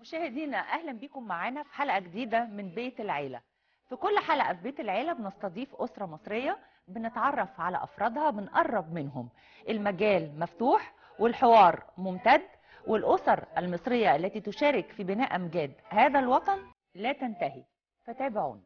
مشاهدينا اهلا بيكم معانا في حلقه جديده من بيت العيله في كل حلقه في بيت العيله بنستضيف اسره مصريه بنتعرف على افرادها بنقرب منهم المجال مفتوح والحوار ممتد والاسر المصريه التي تشارك في بناء امجاد هذا الوطن لا تنتهي فتابعونا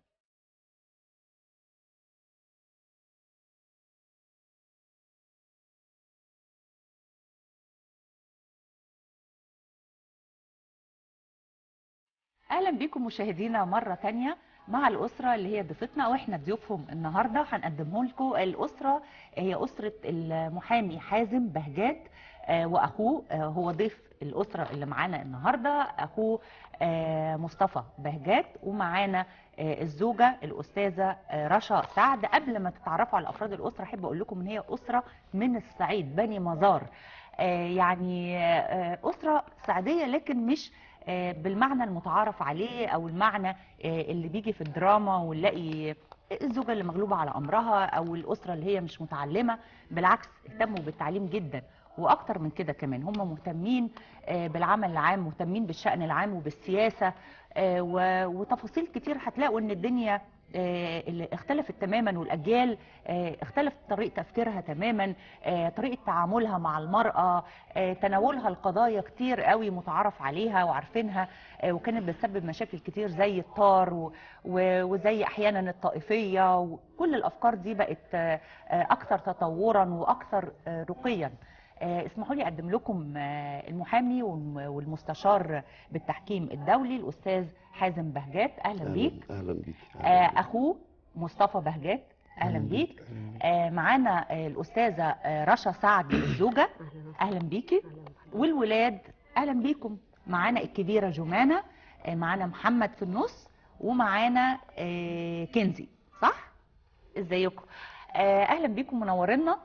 اهلا بكم مشاهدينا مره تانية مع الاسره اللي هي ضيفتنا واحنا ضيوفهم النهارده هنقدمه لكم الاسره هي اسره المحامي حازم بهجات آه، واخوه آه، هو ضيف الاسره اللي معانا النهارده اخوه آه، مصطفى بهجات ومعانا آه، الزوجه الاستاذه آه، رشا سعد قبل ما تتعرفوا على افراد الاسره احب اقول لكم ان هي اسره من الصعيد بني مزار آه، يعني آه، اسره سعديه لكن مش آه، بالمعنى المتعارف عليه او المعنى آه، اللي بيجي في الدراما ونلاقي الزوجه اللي مغلوبه على امرها او الاسره اللي هي مش متعلمه بالعكس اهتموا بالتعليم جدا واكتر من كده كمان هم مهتمين آه، بالعمل العام مهتمين بالشان العام وبالسياسه آه، و- وتفاصيل كتير هتلاقوا ان الدنيا آه، اللي اختلفت تماما والاجيال آه، اختلفت طريقه تفكيرها تماما آه، طريقه تعاملها مع المراه آه، تناولها القضايا كتير قوي متعارف عليها وعارفينها آه، وكانت بتسبب مشاكل كتير زي الطار و- و- وزي احيانا الطائفيه وكل الافكار دي بقت آه، آه، اكثر تطورا واكثر آه، رقيا آه، اسمحوا لي اقدم لكم آه، المحامي والم- والمستشار بالتحكيم الدولي الاستاذ حازم بهجات اهلا بيك اهلا بيك آه، اخوه مصطفى بهجات اهلا بيك آه، معانا آه، الاستاذه آه، رشا سعد الزوجه اهلا بيكي والولاد اهلا بيكم معانا الكبيره جمانه آه، معانا محمد في النص ومعانا آه، كنزي صح ازيكم آه، اهلا بيكم منورينا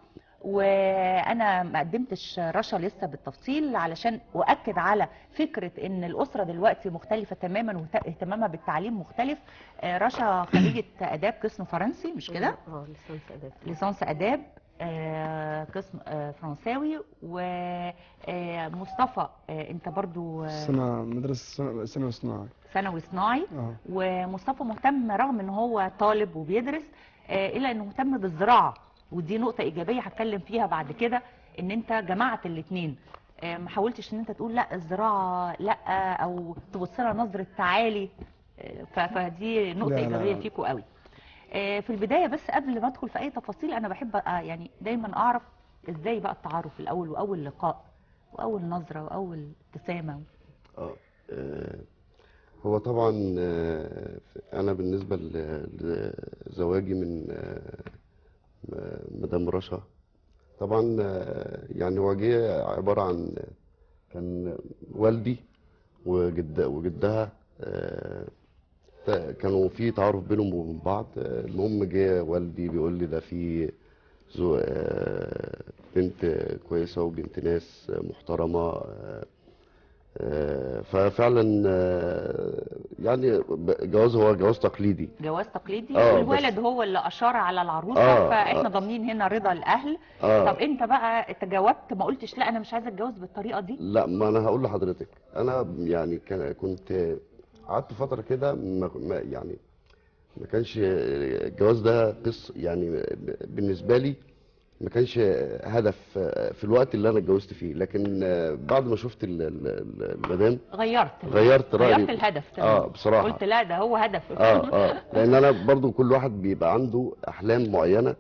وانا ما قدمتش رشا لسه بالتفصيل علشان اؤكد على فكره ان الاسره دلوقتي مختلفه تماما واهتمامها بالتعليم مختلف آه، رشا خريجه اداب قسم فرنسي مش كده اه لسانس اداب ليسانس اداب آه، قسم آه، فرنساوي ومصطفى انت برضو آه، سنة مدرسة ثانوي صناعي ثانوي صناعي اه ومصطفى مهتم رغم ان هو طالب وبيدرس آه، الا انه مهتم بالزراعه ودي نقطه ايجابيه هتكلم فيها بعد كده ان انت جمعت الاثنين ما حاولتش ان انت تقول لا الزراعه لا او تبص لها نظره تعالي آه، ف- فدي نقطه لا، لا، ايجابيه لا. فيكوا قوي آه، في البدايه بس قبل ما ادخل في اي تفاصيل انا بحب أ- يعني دايما اعرف ازاي بقى التعارف الاول واول لقاء واول نظره واول ابتسامه اه آه، هو طبعا آه، انا بالنسبه ل- لزواجي من آه، م- مدام رشا طبعا آه، يعني هو جه عباره عن كان والدي وجد وجدها آه، ت- كانوا في تعارف بينهم وبين بعض آه، المهم جه والدي بيقول لي ده في زو آه، بنت كويسة وبنت ناس محترمة آه، آه، ففعلا آه، يعني ب- جواز هو جواز تقليدي جواز تقليدي آه، والولد بس- هو اللي اشار على العروسه آه، فاحنا آه. ضامنين هنا رضا الاهل اه طب انت بقى تجاوبت ما قلتش لا انا مش عايزه اتجوز بالطريقه دي لا ما انا هقول لحضرتك انا يعني كان كنت قعدت فتره كده ما ما- يعني ما كانش الجواز ده قصه يعني بالنسبه لي ما كانش هدف في الوقت اللي انا اتجوزت فيه لكن بعد ما شفت ال- ال- ال- المدام غيرت غيرت رأيي. غيرت الهدف تمام. اه بصراحه قلت لا ده هو هدف اه اه لان انا برضو كل واحد بيبقى عنده احلام معينه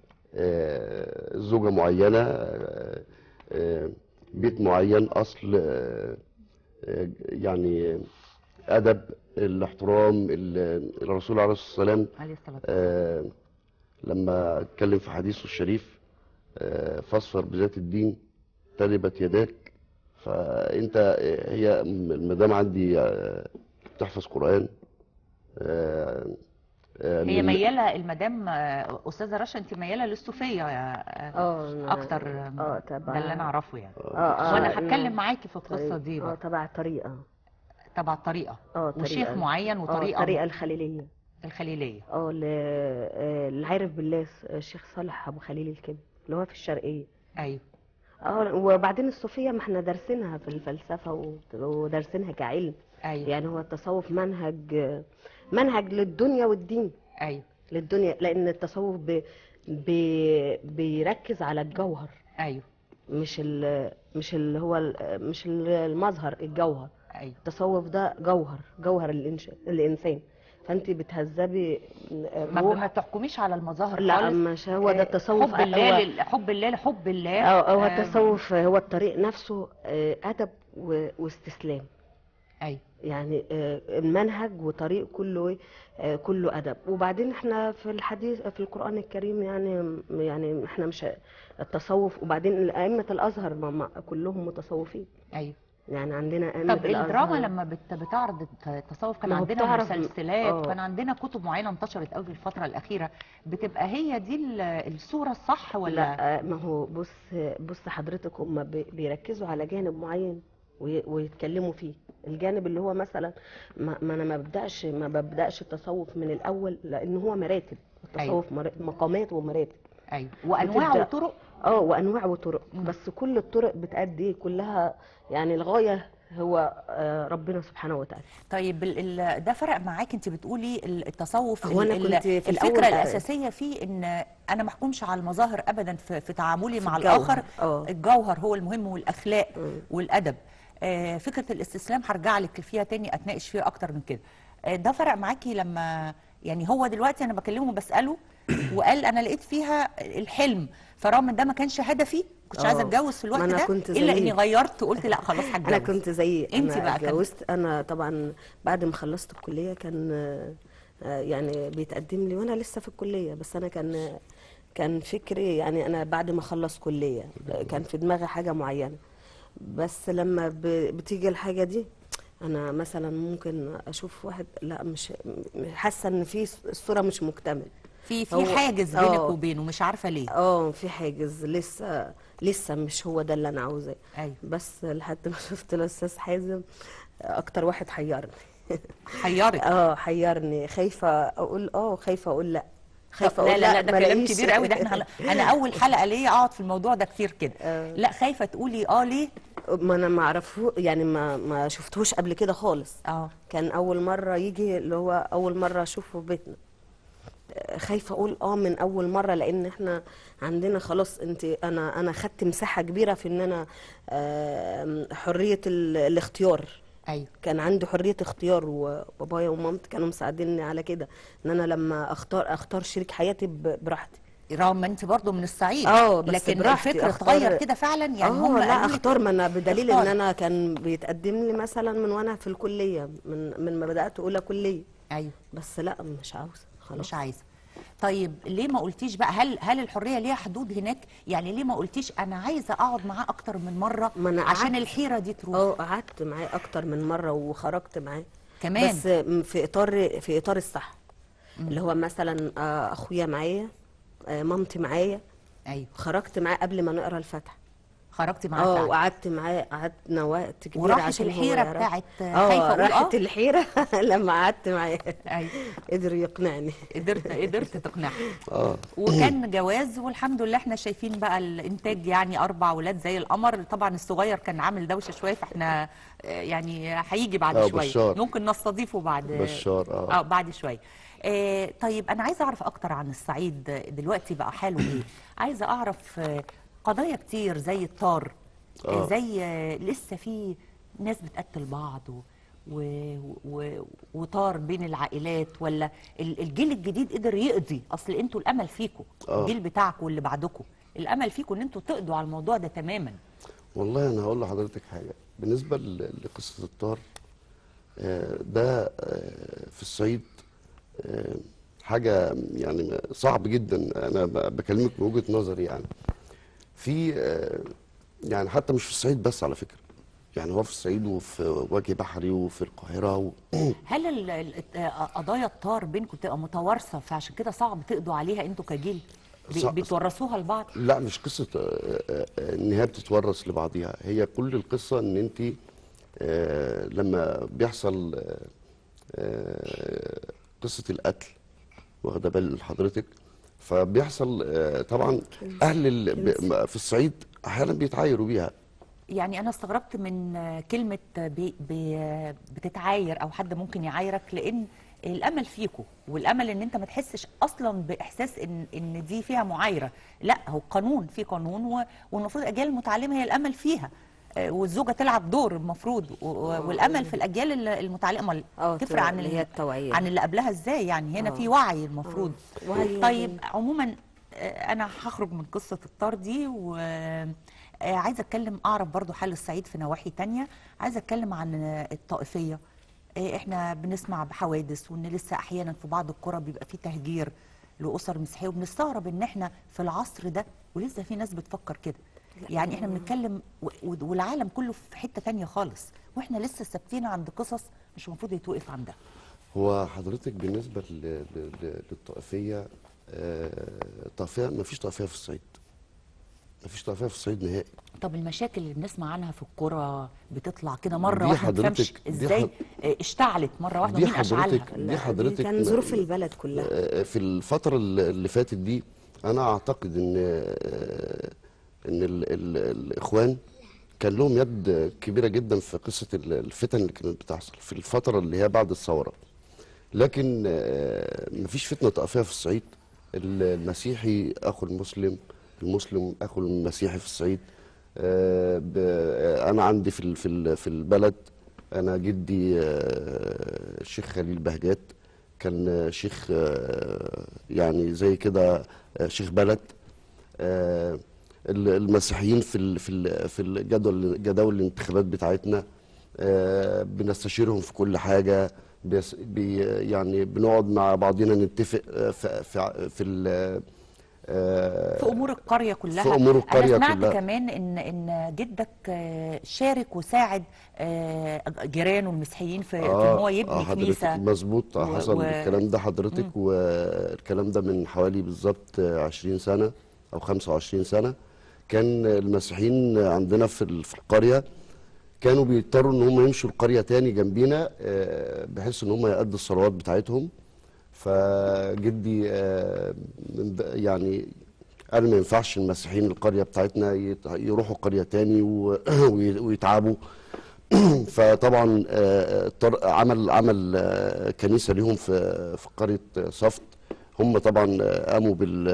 آه، زوجه معينه آه، آه، بيت معين اصل آه، آه، يعني ادب الاحترام ال- الرسول عليه الصلاه والسلام عليه الصلاه والسلام آه، لما اتكلم في حديثه الشريف آه، فاصفر بذات الدين تلبت يداك فانت آه، هي المدام عندي آه، بتحفظ قران آه، آه، هي من- مياله المدام آه، استاذه رشا انت مياله للصوفيه آه، اه اكتر اه تبع ده اللي انا اعرفه يعني اه اه وانا إنه هتكلم معاكي في القصه طريق- دي اه بقى تبع الطريقه تبع الطريقه اه وشيخ طريقة. معين اه وطريقه الطريقه الخليليه الخليليه اه ل- آه، العارف بالله الشيخ صالح ابو خليل الكبي اللي هو في الشرقيه ايوه اه وبعدين الصوفيه ما احنا دارسينها في الفلسفه و- ودارسينها كعلم ايوه يعني هو التصوف منهج منهج للدنيا والدين ايوه للدنيا لان التصوف بي بي بيركز على الجوهر ايوه مش ال مش اللي هو ال- مش ال- المظهر الجوهر ايوه التصوف ده جوهر جوهر الإنش... الانسان فانت بتهذبي ما, الروح ما تحكميش على المظاهر لا خالص مش هو ده آه، التصوف حب الله هو لل- حب الله لحب الله اه هو آه، التصوف هو الطريق نفسه آه، ادب و- واستسلام ايوه يعني آه، المنهج وطريق كله إيه؟ آه، كله ادب وبعدين احنا في الحديث في القران الكريم يعني يعني احنا مش التصوف وبعدين ائمه الازهر ما- ما- كلهم متصوفين ايوه يعني عندنا ائمه طب الدراما الازهر لما بت- بتعرض التصوف كان ما هو عندنا بتعرف- مسلسلات آه. وكان عندنا كتب معينه انتشرت قوي في الفتره الاخيره بتبقى هي دي ال- الصوره الصح ولا لا آه، ما هو بص بص حضرتك هم بي- بيركزوا على جانب معين وي- ويتكلموا فيه الجانب اللي هو مثلا ما, ما انا ما ببداش ما ببداش التصوف من الاول لان هو مراتب التصوف مر- مقامات ومراتب ايوه وانواع بتبدأ- وطرق اه وانواع وطرق مم. بس كل الطرق بتأدي كلها يعني الغايه هو آه، ربنا سبحانه وتعالى طيب ال ال ده فرق معاك انت بتقولي ال- التصوف هو أنا ال- كنت في الفكره الأول- الاساسيه فيه ان انا ما احكمش على المظاهر ابدا في, في تعاملي في مع الجوهر. الاخر اه. الجوهر هو المهم والاخلاق مم. والادب آه، فكره الاستسلام هرجع لك فيها تاني اتناقش فيها اكتر من كده آه، ده فرق معاكي لما يعني هو دلوقتي انا بكلمه بساله وقال انا لقيت فيها الحلم فرغم ان ده ما كانش هدفي كنتش اه. عايزه اتجوز في ما الوقت أنا ده كنت الا زيه. اني غيرت وقلت لا خلاص هتجوز انا كنت زي انتي انا بقى كان- اتجوزت انا طبعا بعد ما خلصت الكليه كان آه، آه، يعني بيتقدم لي وانا لسه في الكليه بس انا كان كان فكري يعني انا بعد ما اخلص كليه آه، كان في دماغي حاجه معينه بس لما ب- بتيجي الحاجه دي انا مثلا ممكن اشوف واحد لا مش م- حاسه ان في الصوره مش مكتمل في في هو- حاجز بينك اه. وبينه مش عارفه ليه اه في حاجز لسه لسه مش هو ده اللي انا عاوزاه ايوه بس لحد ما شفت الاستاذ حازم اكتر واحد حيرني حيرك اه حيرني خايفه اقول اه خايفه اقول لا خايفه طب لا اقول لا لا ده ما كلام الاقيش. كبير قوي ده احنا هن... انا اول حلقه ليا اقعد في الموضوع ده كتير كده آه. لا خايفه تقولي اه ليه ما انا ما اعرفه يعني ما ما شفتهوش قبل كده خالص اه كان اول مره يجي اللي هو اول مره اشوفه في بيتنا آه، خايفه اقول اه من اول مره لان احنا عندنا خلاص انت انا انا خدت مساحه كبيره في ان انا آه، حريه ال- الاختيار ايوه كان عندي حريه اختيار وبابايا ومامتي كانوا مساعديني على كده ان انا لما اختار اختار شريك حياتي ب- براحتي رغم ما انت برضو من الصعيد اه بس لكن براحتي الفكر أختار- اتغير كده فعلا يعني هم اه لا قالوا لك اختار ما انا بدليل اختار. ان انا كان بيتقدم لي مثلا من وانا في الكليه من من ما بدات اولى كليه ايوه بس لا مش عاوزه خلاص مش عايزه طيب ليه ما قلتيش بقى هل هل الحريه ليها حدود هناك يعني ليه ما قلتيش انا عايزه اقعد معاه اكتر من مره ما أنا عشان قعدت. الحيره دي تروح اه قعدت معاه اكتر من مره وخرجت معاه كمان بس م- في اطار في اطار الصح اللي هو مثلا آه، اخويا معايا آه، مامتي معايا ايوه خرجت معاه قبل ما نقرا الفاتحه خرجتي معاه اه فعلا وقعدت معاه قعدنا وقت كبير وراحت عشان هو الحيرة يعرف. بتاعت خايفة اه أقول راحت آه؟ الحيره لما قعدت معاه ايوه قدر يقنعني قدرت قدرت تقنعها اه وكان جواز والحمد لله احنا شايفين بقى الانتاج يعني اربع اولاد زي القمر طبعا الصغير كان عامل دوشه شويه فاحنا آه، يعني هيجي بعد آه، شويه بشار. ممكن نستضيفه بعد بشار اه اه بعد شويه آه طيب انا عايزه اعرف اكتر عن الصعيد دلوقتي بقى حاله ايه عايزه اعرف آه، قضايا كتير زي الطار آه. آه. زي آه، لسه في ناس بتقتل بعض و و و وطار بين العائلات ولا ال- الجيل الجديد قدر يقضي اصل انتوا الامل فيكم آه. الجيل بتاعكم واللي بعدكم الامل فيكم ان انتوا تقضوا على الموضوع ده تماما والله انا هقول لحضرتك حاجه بالنسبه ل- لقصه الطار آه، ده آه، في الصعيد آه، حاجه يعني صعب جدا انا ب- بكلمك من وجهه نظري يعني في آه، يعني حتى مش في الصعيد بس على فكره يعني هو في الصعيد وفي وجه بحري وفي القاهره و... هل ال- ال- آه، قضايا الطار بينكم بتبقى متوارثه فعشان كده صعب تقضوا عليها انتوا كجيل بي- صعب. بتورثوها لبعض لا مش قصة آه، آه، آه، ان هي بتتورث لبعضيها هي كل القصة ان انت آه، لما بيحصل آه، آه، قصة القتل واخده بال حضرتك فبيحصل آه، طبعا اهل ال- ب- م- في الصعيد احيانا بيتعايروا بيها يعني انا استغربت من آه، كلمه بي بي آه، بتتعاير او حد ممكن يعايرك لان الامل فيكو والامل ان انت ما تحسش اصلا باحساس ان ان دي فيها معايره لا هو قانون في قانون و- والمفروض الاجيال المتعلمه هي الامل فيها آه، والزوجه تلعب دور المفروض و- و- والامل في الاجيال ال- المتعلمه اه تفرق عن اللي هي ال- التوعيه عن اللي قبلها ازاي يعني هنا آه. في وعي المفروض آه. وعي طيب عموما آه، انا هخرج من قصه الطار دي وعايزه اتكلم اعرف برضو حال الصعيد في نواحي تانية عايزه اتكلم عن آه، الطائفيه آه، احنا بنسمع بحوادث وان لسه احيانا في بعض القرى بيبقى في تهجير لاسر مسيحيه وبنستغرب ان احنا في العصر ده ولسه في ناس بتفكر كده يعني احنا بنتكلم و- و- والعالم كله في حته تانية خالص واحنا لسه ثابتين عند قصص مش المفروض يتوقف عندها هو حضرتك بالنسبة ل- ل- ل- للطائفية آه، طائفية ما فيش طائفية في الصعيد ما فيش طائفية في الصعيد نهائي طب المشاكل اللي بنسمع عنها في الكرة بتطلع كده مرة دي واحدة ما تفهمش حضرتك- دي ازاي حض- آه، اشتعلت مرة واحدة دي ومين اشعلها حضرتك لا، دي حضرتك كان ظروف البلد كلها آه، في الفترة اللي اللي فاتت دي أنا أعتقد إن آه، إن ال ال الإخوان كان لهم يد كبيرة جدا في قصة ال- الفتن اللي كانت بتحصل في الفترة اللي هي بعد الثورة لكن آه، مفيش فتنة طائفية في الصعيد المسيحي أخو المسلم المسلم أخو المسيحي في الصعيد آه، ب- آه، أنا عندي في ال- في ال- في البلد أنا جدي آه، الشيخ خليل بهجات كان آه، شيخ آه، يعني زي كده آه، شيخ بلد آه، ال- المسيحيين في ال- في ال- في الجدول جداول الانتخابات بتاعتنا آه، بنستشيرهم في كل حاجه بيس بي يعني بنقعد مع بعضنا نتفق آه، في في في ال- آه، في امور القرية كلها في أمور القرية انا سمعت كلها. كمان ان ان جدك آه، شارك وساعد آه، جيرانه المسيحيين في, في ان هو يبني حضرتك كنيسة مظبوط و- حصل و- الكلام ده حضرتك والكلام ده من حوالي بالظبط 20 سنة أو 25 سنة كان المسيحيين عندنا في ال- في القرية كانوا بيضطروا ان هم يمشوا القرية تاني جنبينا آه، بحيث ان هم يأدوا الصلوات بتاعتهم فجدي آه، من د- يعني قال ما ينفعش المسيحيين القرية بتاعتنا يت- يروحوا قرية تاني و- وي- ويتعبوا فطبعا آه، اضطر- عمل عمل آه، كنيسه ليهم في في قريه صفت هم طبعا آه، قاموا بال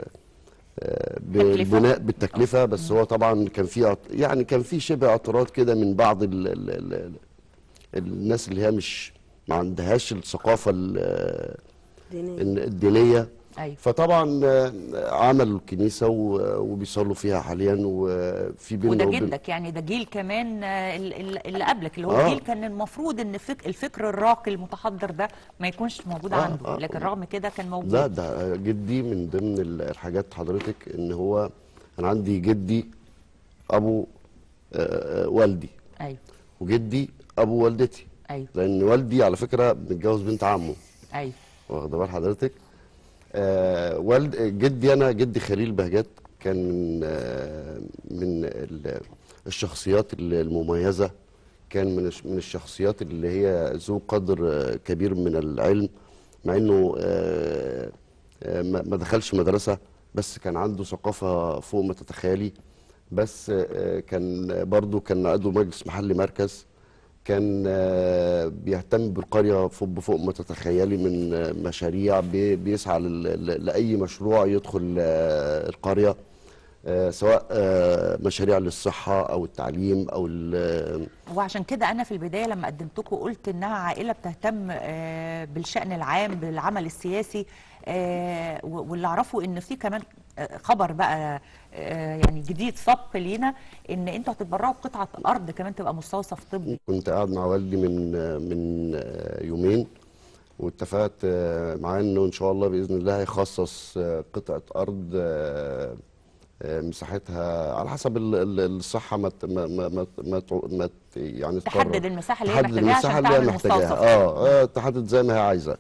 آه، بالبناء بالتكلفه بس هو طبعا كان في اعت- يعني كان في شبه اعتراض كده من بعض ال ال ال الناس اللي هي مش ما عندهاش الثقافه ال- دينية. ايوه الدينيه فطبعا آه، عملوا الكنيسه و- وبيصلوا فيها حاليا وفي بيننا وده وبين جدك يعني ده جيل كمان آه، ال- ال- اللي قبلك اللي هو آه. جيل كان المفروض ان فك الفكر الراقي المتحضر ده ما يكونش موجود آه، عنده آه. لكن رغم كده كان موجود لا ده جدي من ضمن ال- الحاجات حضرتك ان هو انا عندي جدي ابو آه، آه، والدي ايوه وجدي ابو والدتي ايوه لان والدي على فكره متجوز بنت عمه ايوه واخد بال حضرتك آه والد جدي انا جدي خليل بهجات كان من آه من ال- الشخصيات ال- المميزه كان من الش- من الشخصيات اللي هي ذو قدر آه، كبير من العلم مع انه آه آه، ما ما دخلش مدرسه بس كان عنده ثقافه فوق ما تتخيلي بس آه، كان برضو كان عضو مجلس محلي مركز كان آه، بيهتم بالقرية فوق بفوق ما تتخيلي من آه، مشاريع بي- بيسعى لل- ل- لأي مشروع يدخل آه، القرية آه، سواء آه، مشاريع للصحة أو التعليم أو ال- وعشان كده انا في البدايه لما قدمتكم قلت انها عائله بتهتم آه، بالشان العام بالعمل السياسي آه، و- واللي اعرفه ان في كمان آه، خبر بقى آه، يعني جديد سبق لينا ان انتوا هتتبرعوا بقطعه ارض كمان تبقى مستوصف طبي كنت قاعد مع والدي من آه، من آه، يومين واتفقت آه، معاه انه ان شاء الله باذن الله هيخصص آه، قطعه ارض آه، آه، مساحتها على حسب ال- ال- الصحه ما ت- ما ما ما ما تع- ما ت- يعني تحدد تقرر. المساحه اللي هي تحدد محتاجاها المساحه عشان اللي هي تعمل محتاجاها مستوصف اه آه، تحدد زي ما هي عايزه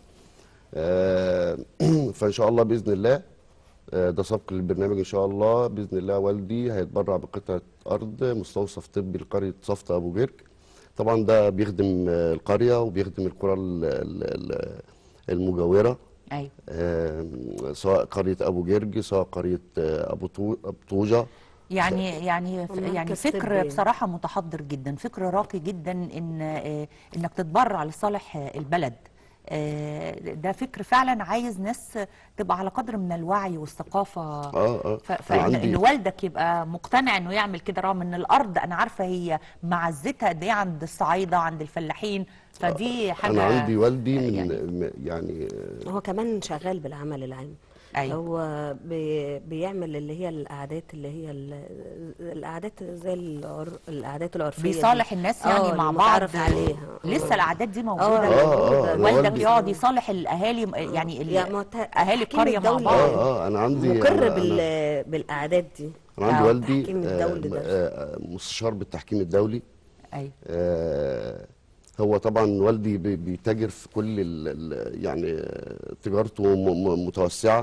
آه، فان شاء الله باذن الله آه، ده سبق للبرنامج ان شاء الله باذن الله والدي هيتبرع بقطعه ارض مستوصف طبي لقريه صفت ابو جرك طبعا ده بيخدم آه، القريه وبيخدم القرى ال- ال- ال- المجاوره ايوه آه، سواء قريه ابو جرج سواء قريه آه، ابو طو- أبو طوجه يعني يعني ومركز يعني فكر طبي. بصراحة متحضر جدا فكر راقي جدا ان آه، انك تتبرع لصالح آه، البلد آه، ده فكر فعلا عايز ناس تبقى على قدر من الوعي والثقافة اه اه ف- أنا فان عندي إن والدك يبقى مقتنع انه يعمل كده رغم ان الارض انا عارفه هي معزتها قد ايه عند الصعايده عند الفلاحين فدي حاجه انا عندي والدي من يعني- يعني, يعني هو كمان شغال بالعمل العام أيوة. هو بي بيعمل اللي هي القعدات اللي هي ال- القعدات زي العر... القعدات العرفيه دي. بيصالح الناس يعني آه، مع بعض المتعارف عليها لسه آه. العادات دي اه موجوده آه، أنا والدك والدي- يقعد يصالح الاهالي يعني ال- يعني ما هو ت- اهالي التحكيم القريه مع الدولي بعض اه اه انا عندي مقر أنا- بال... أنا بالقعدات دي انا عندي آه، والدي التحكيم آه الدولي ده. آه مستشار بالتحكيم الدولي ايوه آه هو طبعا والدي بي- بيتاجر في كل ال ال يعني آه، تجارته م- م- متوسعة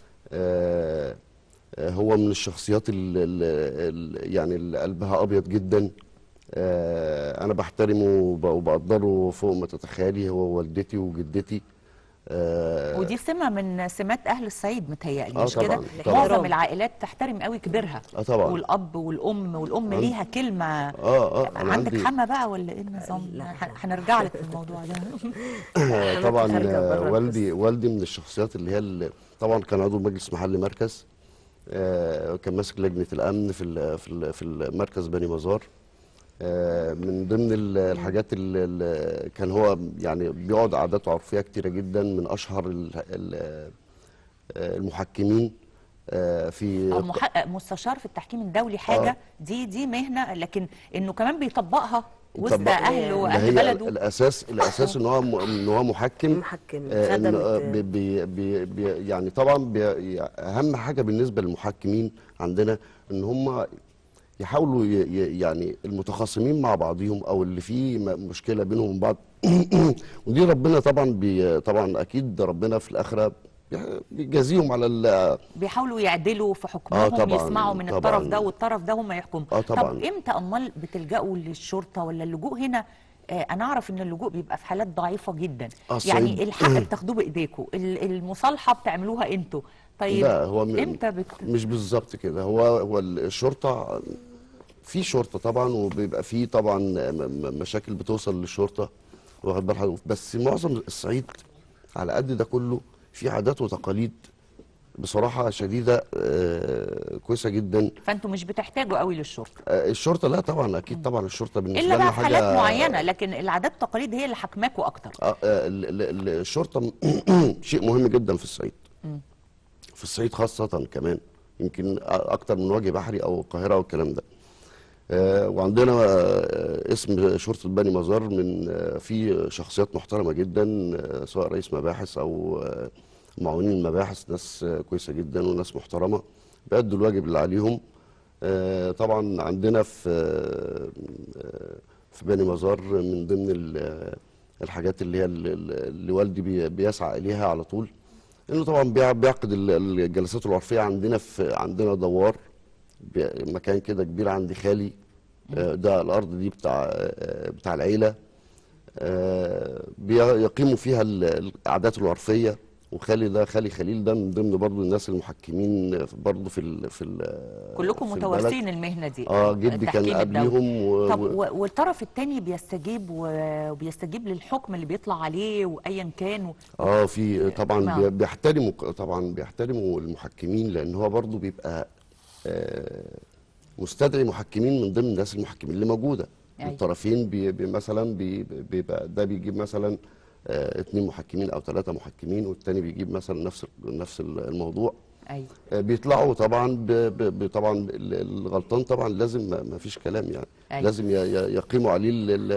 آه آه، هو من الشخصيات ال ال يعني اللي قلبها أبيض جدا آه أنا بحترمه وب- وبقدره فوق ما تتخيلي هو والدتي وجدتي آه ودي سمه من سمات اهل الصعيد متهيألي آه مش طبعاً، كده طبعاً. معظم العائلات تحترم قوي كبيرها آه طبعاً. والاب والام والام ليها كلمه اه اه انا عندك عندي حما بقى ولا ايه النظام لا. ه- هنرجع لك في الموضوع ده طبعا خارجة آه، بره والدي والدي من الشخصيات اللي هي اللي طبعا كان عضو مجلس محلي مركز آه، كان ماسك لجنه الامن في ال- في ال- في المركز بني مزار آه، من ضمن ال- الحاجات اللي كان هو يعني بيقعد قعدات عرفيه كتيره جدا من اشهر ال- ال- آه، المحكمين آه، في المحقق مستشار في التحكيم الدولي حاجه آه. دي دي مهنه لكن انه كمان بيطبقها وسط بيطبقها. اهله ما واهل هي بلده الاساس الاساس ان هو م- ان هو محكم محكم آه، إن آه، خدمة بي بي بي بي يعني طبعا بي اهم حاجه بالنسبه للمحكمين عندنا ان هم يحاولوا ي- ي- يعني المتخاصمين مع بعضهم او اللي فيه م- مشكله بينهم وبين بعض ودي ربنا طبعا بي طبعا اكيد ربنا في الاخره بيجازيهم على ال- بيحاولوا يعدلوا في حكمهم آه طبعاً، يسمعوا من طبعاً. الطرف ده والطرف ده هم يحكموا آه طب طبعاً. امتى امال بتلجأوا للشرطه ولا اللجوء هنا آه انا اعرف ان اللجوء بيبقى في حالات ضعيفه جدا آه، الصعيد. يعني الحق بتاخدوه بايديكم ال- المصالحه بتعملوها انتوا طيب لا هو م- امتى بت... مش بالظبط كده هو هو الشرطه في شرطه طبعا وبيبقى في طبعا م- م- مشاكل بتوصل للشرطه واخد بال حضرتك بس معظم الصعيد على قد ده كله في عادات وتقاليد بصراحه شديده آه، كويسه جدا فانتوا مش بتحتاجوا قوي للشرطه آه، الشرطه لا طبعا اكيد طبعا الشرطه بالنسبه الا لنا بقى في حاجه حالات معينه لكن العادات والتقاليد هي اللي حكماكوا اكتر آه، آه، ال- ال- ال- الشرطة م- شيء مهم جدا في الصعيد في الصعيد خاصة كمان يمكن أ- أكتر من وجه بحري أو القاهرة والكلام ده آه، وعندنا آه، اسم شرطة بني مزار من آه، في شخصيات محترمة جدا آه، سواء رئيس مباحث أو آه، معاونين المباحث ناس آه، كويسة جدا وناس محترمة بيأدوا الواجب اللي عليهم آه، طبعا عندنا في آه، في بني مزار من ضمن ال- الحاجات اللي هي ال- ال- اللي والدي بي- بيسعى اليها على طول انه طبعا بيع- بيعقد ال- الجلسات العرفيه عندنا في عندنا دوار بي- مكان كده كبير عند خالي آه، ده الارض دي بتاع آه، بتاع العيله آه، بي- يقيموا فيها ال- القعدات العرفيه وخالي ده خالي خليل ده من ضمن برضو الناس المحكمين برضو في ال في ال كلكم في متوارثين البلد. المهنه دي اه جدي كان التحكيم الدولي. قبليهم و... طب و- و- والطرف الثاني بيستجيب و- وبيستجيب للحكم اللي بيطلع عليه وايا كان و... اه في طبعا نعم. بي- بيحترموا طبعا بيحترموا المحكمين لان هو برضو بيبقى آه، مستدعي محكمين من ضمن الناس المحكمين اللي موجوده أيوة. الطرفين بي بي مثلا بي بيبقى ده بيجيب مثلا آه، اتنين محكمين او ثلاثه محكمين والتاني بيجيب مثلا نفس نفس الموضوع ايوه آه، بيطلعوا طبعا ب ب ب طبعا ال- الغلطان طبعا لازم ما ما فيش كلام يعني أيوة. لازم ي- ي- يقيموا عليه ال- ال-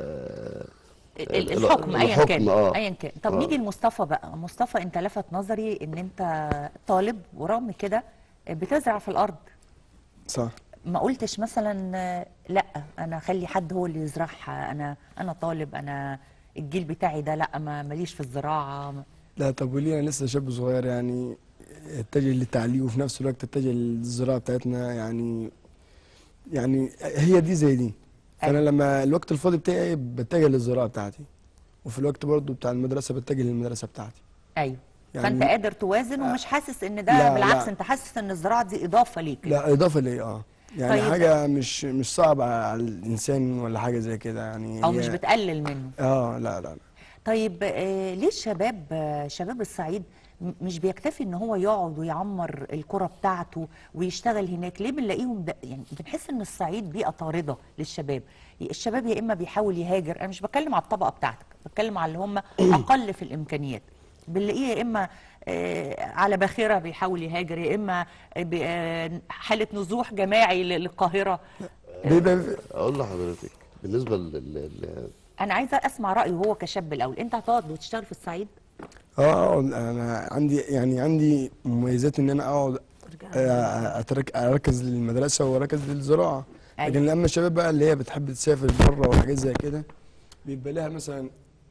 ال- ال- ال- الحكم ايا الحكم، كان آه. ايا كان طب آه. نيجي لمصطفى بقى مصطفى انت لفت نظري ان انت طالب ورغم كده بتزرع في الارض صح ما قلتش مثلا آه، لا انا اخلي حد هو اللي يزرعها انا انا طالب انا الجيل بتاعي ده لا ما ماليش في الزراعه لا طب وليه انا لسه شاب صغير يعني اتجه للتعليم وفي نفس الوقت اتجه للزراعه بتاعتنا يعني يعني هي دي زي دي فانا أيوة. لما الوقت الفاضي بتاعي بتجه للزراعه بتاعتي وفي الوقت برضو بتاع المدرسه بتجه للمدرسه بتاعتي ايوه فانت قادر توازن ومش حاسس ان ده لا، بالعكس لا. انت حاسس ان الزراعه دي اضافه ليك لا اضافه ليه اه يعني طيب. حاجه مش مش صعبه على الانسان ولا حاجه زي كده يعني او هي- مش بتقلل منه اه لا لا طيب آه، ليه الشباب آه، شباب الصعيد م- مش بيكتفي ان هو يقعد ويعمر الكرة بتاعته ويشتغل هناك ليه بنلاقيهم ده يعني بنحس ان الصعيد بيئة طاردة للشباب الشباب يا اما بيحاول يهاجر انا مش بتكلم على الطبقة بتاعتك بتكلم على اللي هم اقل في الامكانيات بنلاقيه يا اما آه، على باخرة بيحاول يهاجر يا اما آه، ب- آه، حالة نزوح جماعي لل- للقاهرة بيبقى اقول لحضرتك بالنسبه لل لل- انا عايزة اسمع رأيه هو كشاب الاول انت هتقعد وتشتغل في الصعيد اه انا عندي يعني عندي مميزات ان انا اقعد آه، أترك اركز للمدرسه واركز للزراعه أيوة. لكن لما الشباب بقى اللي هي بتحب تسافر بره وحاجات زي كده بيبقى لها مثلا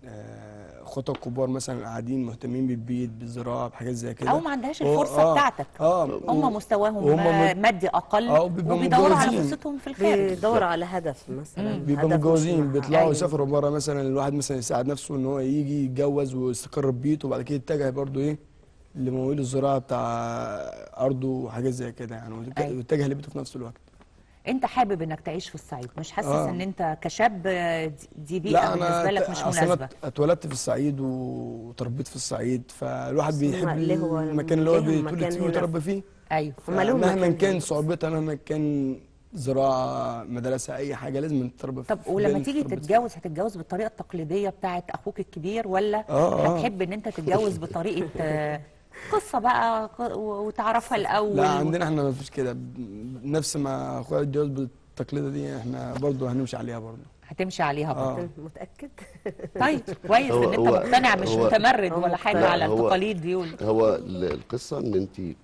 آه، خطط كبار مثلا قاعدين مهتمين بالبيت بالزراعه بحاجات زي كده او ما عندهاش هو- الفرصه آه، بتاعتك اه هم مستواهم وهم آه، مت- مادي اقل آه، وبيبقوا وبيدوروا على متجوزين. فرصتهم في الخارج بيدوروا على هدف مثلا بيبقوا هدف مش متجوزين مع- بيطلعوا أيوة. يسافروا بره مثلا الواحد مثلا يساعد نفسه ان هو يجي يتجوز ويستقر ببيته وبعد كده يتجه برضه ايه لموال الزراعه بتاع ارضه وحاجات زي كده يعني ويتج- أيوة. ويتجه لبيته في نفس الوقت انت حابب انك تعيش في الصعيد مش حاسس آه. ان انت كشاب آه، دي- دي بيئه لا بالنسبه انا لك مش أصل أنا مناسبه اتولدت في الصعيد وتربيت في الصعيد فالواحد بس بيحب هما ليه هو المكان اللي هو ليهم بيتولد مكان فيه هنا ويتربى فيه ايوه هما لهم مهما مكان كان هنا. صعوبتها مهما كان زراعه مدرسه اي حاجه لازم تتربى طب في ولما بلد تيجي تتربى فيه. تتجوز هتتجوز بالطريقه التقليديه بتاعت اخوك الكبير ولا آه، آه. هتحب ان انت تتجوز بطريقه آه، قصه بقى ق- وتعرفها الاول لا عندنا احنا ما فيش كده ب- نفس ما اخويا اتجوز بالتقليده دي احنا برضه هنمشي عليها برضه هتمشي عليها برضه اه متاكد طيب كويس هو- ان انت هو- مقتنع مش هو- متمرد هو ولا حاجه مقتنع. على هو- التقاليد دي وال- هو ال- القصه ان انت آه،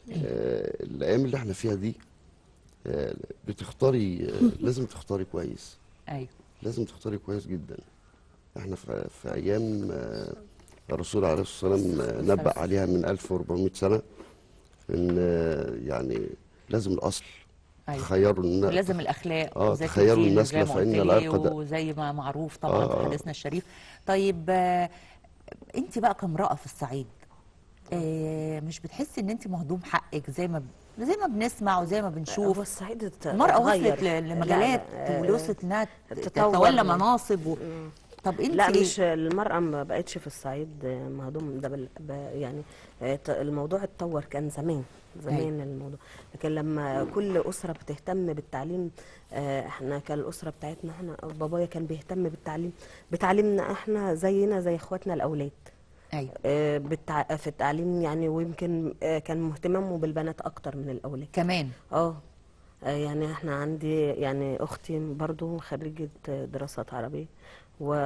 الايام اللي احنا فيها دي آه، بتختاري آه، لازم تختاري كويس ايوه لازم تختاري كويس جدا احنا في, في ايام آه، الرسول عليه الصلاه والسلام آه، نبأ عليها من 1400 سنه ان آه، يعني لازم الاصل أيوة. تخيروا ان ولازم الاخلاق آه، وذات تخيروا الدين الناس زي ما فإن قلت لا لي يرقد- وزي ما معروف طبعا آه، في آه. حديثنا الشريف طيب آه، انت بقى كامراه في الصعيد آه، مش بتحسي ان انت مهضوم حقك زي ما زي ما بنسمع وزي ما هو بنشوف الصعيد ات- المرأة اتغير. وصلت ل- لا، لمجالات لا، واللي وصلت انها تطور. تتولى مناصب و... طب انت لا مش المرأة ما بقتش في الصعيد مهضوم ده بال... ب... يعني آه، ت- الموضوع اتطور كان زمان زمان الموضوع لكن لما كل أسرة بتهتم بالتعليم آه، احنا كان الأسرة بتاعتنا احنا بابايا كان بيهتم بالتعليم بتعليمنا احنا زينا زي اخواتنا الأولاد ايوه آه، بالتع... في التعليم يعني ويمكن آه، كان مهتمامه بالبنات أكتر من الأولاد كمان اه آه، يعني احنا عندي يعني اختي برضو خريجة دراسات عربية و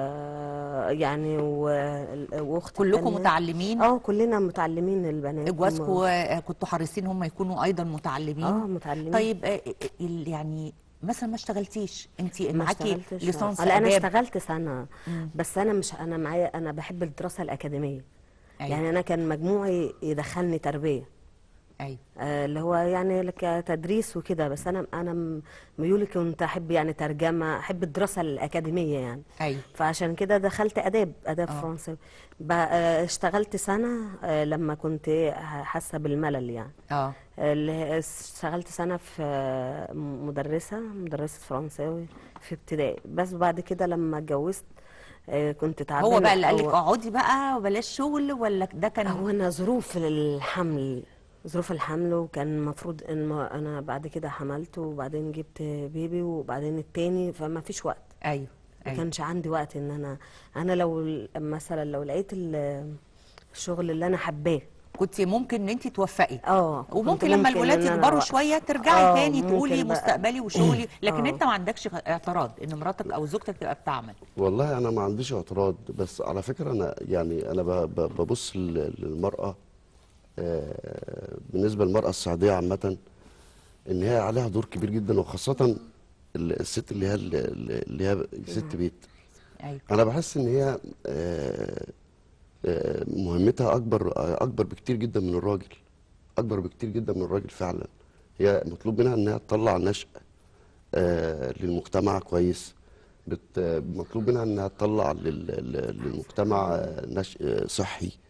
يعني و... واختي كلكم التانية- متعلمين اه كلنا متعلمين البنات جوازكم آه، كنتوا حريصين هم يكونوا ايضا متعلمين اه متعلمين طيب آه، ال- يعني مثلا ما اشتغلتيش انت ما معاكي اشتغلتش ليسانس لا انا اداب اشتغلت سنة مم. بس انا مش انا معايا انا بحب الدراسة الأكاديمية أيوة. يعني انا كان مجموعي يدخلني تربية ايوه آه، اللي هو يعني لك تدريس وكده بس انا انا م- ميولي كنت احب يعني ترجمه احب الدراسه الاكاديميه يعني ايوه فعشان كده دخلت اداب اداب آه. فرنسي ب- آه، اشتغلت سنه آه، لما كنت حاسه بالملل يعني اه آه، اللي- اشتغلت سنه في آه، مدرسه مدرسه فرنساوي في ابتدائي بس بعد كده لما اتجوزت آه، كنت تعبانه هو بقى اللي قال لك هو- اقعدي بقى وبلاش شغل ولا ده كان هو انا ظروف الحمل ظروف الحمل وكان المفروض ان ما انا بعد كده حملت وبعدين جبت بيبي وبعدين التاني فما فيش وقت ايوه ما ايوه كانش عندي وقت ان انا انا لو ال- مثلا لو لقيت ال- الشغل اللي انا حباه كنت ممكن ان انت توفقي اه كنت وممكن لما ممكن الولاد إن أنا يكبروا أوقف. شويه ترجعي آه، تاني ممكن تقولي بقى. مستقبلي وشغلي لكن آه. انت ما عندكش اعتراض ان مراتك او زوجتك تبقى بتعمل والله انا ما عنديش اعتراض بس على فكره انا يعني انا ب- ب- ببص لل- للمراه آه، بالنسبه للمراه السعوديه عامه ان هي عليها دور كبير جدا وخاصه ال- الست اللي هي اللي هي ست بيت ايوه انا بحس ان هي آه، آه، مهمتها اكبر اكبر بكتير جدا من الراجل اكبر بكتير جدا من الراجل فعلا هي مطلوب منها انها تطلع نشء آه، للمجتمع كويس بت- مطلوب منها انها تطلع لل- لل- للمجتمع آه، نشء آه، صحي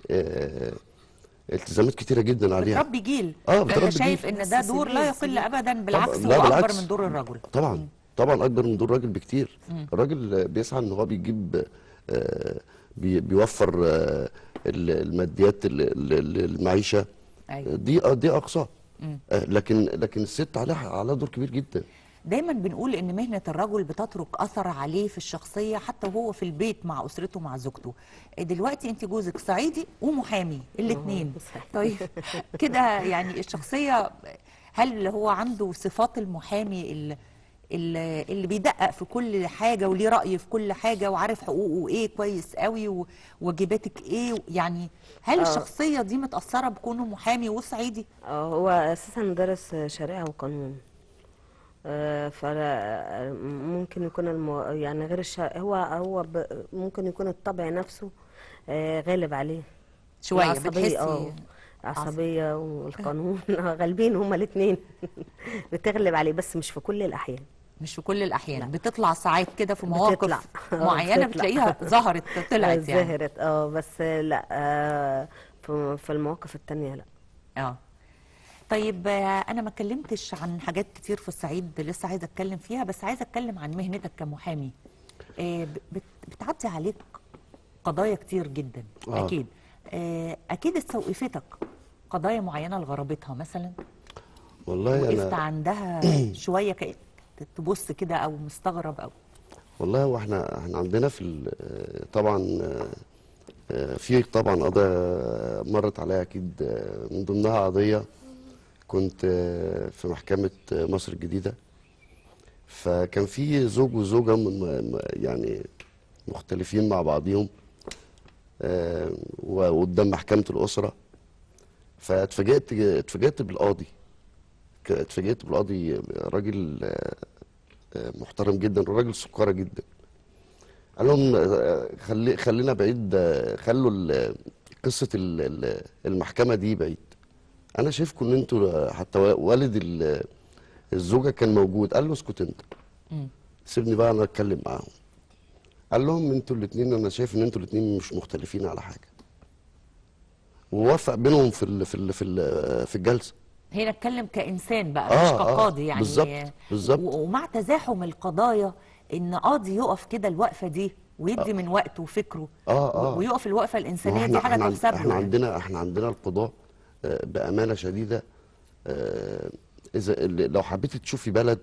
آه، التزامات كتيره جدا عليها بتربي جيل آه، انت بتربي شايف جيل. ان ده بس دور لا سنين- يقل سنين. ابدا بالعكس لا، هو اكبر بالعكس. من دور الرجل طبعا طبعا اكبر من دور الراجل بكتير الراجل بيسعى ان هو بيجيب آه، بي- بيوفر آه، ال- الماديات ال- ال- المعيشه أيوة. دي آه، دي اقصاه آه، لكن لكن الست عليها عليها دور كبير جدا دايما بنقول ان مهنه الرجل بتترك اثر عليه في الشخصيه حتى وهو في البيت مع اسرته مع زوجته دلوقتي انت جوزك صعيدي ومحامي الاثنين صحيح. طيب كده يعني الشخصيه هل هو عنده صفات المحامي اللي, اللي بيدقق في كل حاجه وليه راي في كل حاجه وعارف حقوقه ايه كويس قوي و- وواجباتك ايه يعني هل آه. الشخصيه دي متاثره بكونه محامي وصعيدي آه، هو اساسا درس شريعه وقانون آه، فلا ممكن يكون المو... يعني غير الش... هو هو ب... ممكن يكون الطبع نفسه آه، غالب عليه شويه العصبية، بتحسي اه العصبية والقانون غالبين هما الاثنين بتغلب عليه بس مش في كل الأحيان مش في كل الاحيان بتطلع ساعات كده في مواقف بتطلع. آه، معينه بتطلع. بتلاقيها ظهرت طلعت يعني ظهرت اه بس لا آه، في في المواقف التانية لا اه طيب آه، انا ما اتكلمتش عن حاجات كتير في الصعيد لسه عايزه اتكلم فيها بس عايزه اتكلم عن مهنتك كمحامي آه، بت- بتعدي عليك قضايا كتير جدا آه. اكيد آه، اكيد استوقفتك قضايا معينه لغرابتها مثلا والله وقفت انا عندها شويه كأ- تبص كده او مستغرب او والله هو احنا احنا عندنا في ال- طبعا آه، آه، في طبعا قضايا مرت عليا اكيد آه، من ضمنها قضيه كنت آه، في محكمه آه، مصر الجديده فكان في زوج وزوجه من م- يعني مختلفين مع بعضهم آه، وقدام محكمه الاسره فاتفاجئت اتفاجئت بالقاضي ك- اتفاجئت بالقاضي راجل آه، آه، محترم جدا وراجل سكره جدا قال لهم آه، خلي خلينا بعيد آه، خلوا ال- قصه ال- ال- المحكمه دي بعيد انا شايفكم ان انتوا آه، حتى والد ال- الزوجه كان موجود قال له اسكت انت مم. سيبني بقى انا اتكلم معاهم قال لهم انتوا الاثنين انا شايف ان انتوا الاثنين مش مختلفين على حاجه ووافق بينهم في ال في ال في ال في الجلسه هنا اتكلم كانسان بقى آه، مش آه، كقاضي يعني بالظبط، بالظبط. و- ومع تزاحم القضايا ان قاضي يقف كده الوقفه دي ويدي من وقته وفكره آه، آه. و- ويقف الوقفه ما الانسانيه هو دي حاجه احنا تحسب له احنا يعني. عندنا احنا عندنا القضاء آه، بامانه شديده آه، اذا اللي- لو حبيتي تشوفي بلد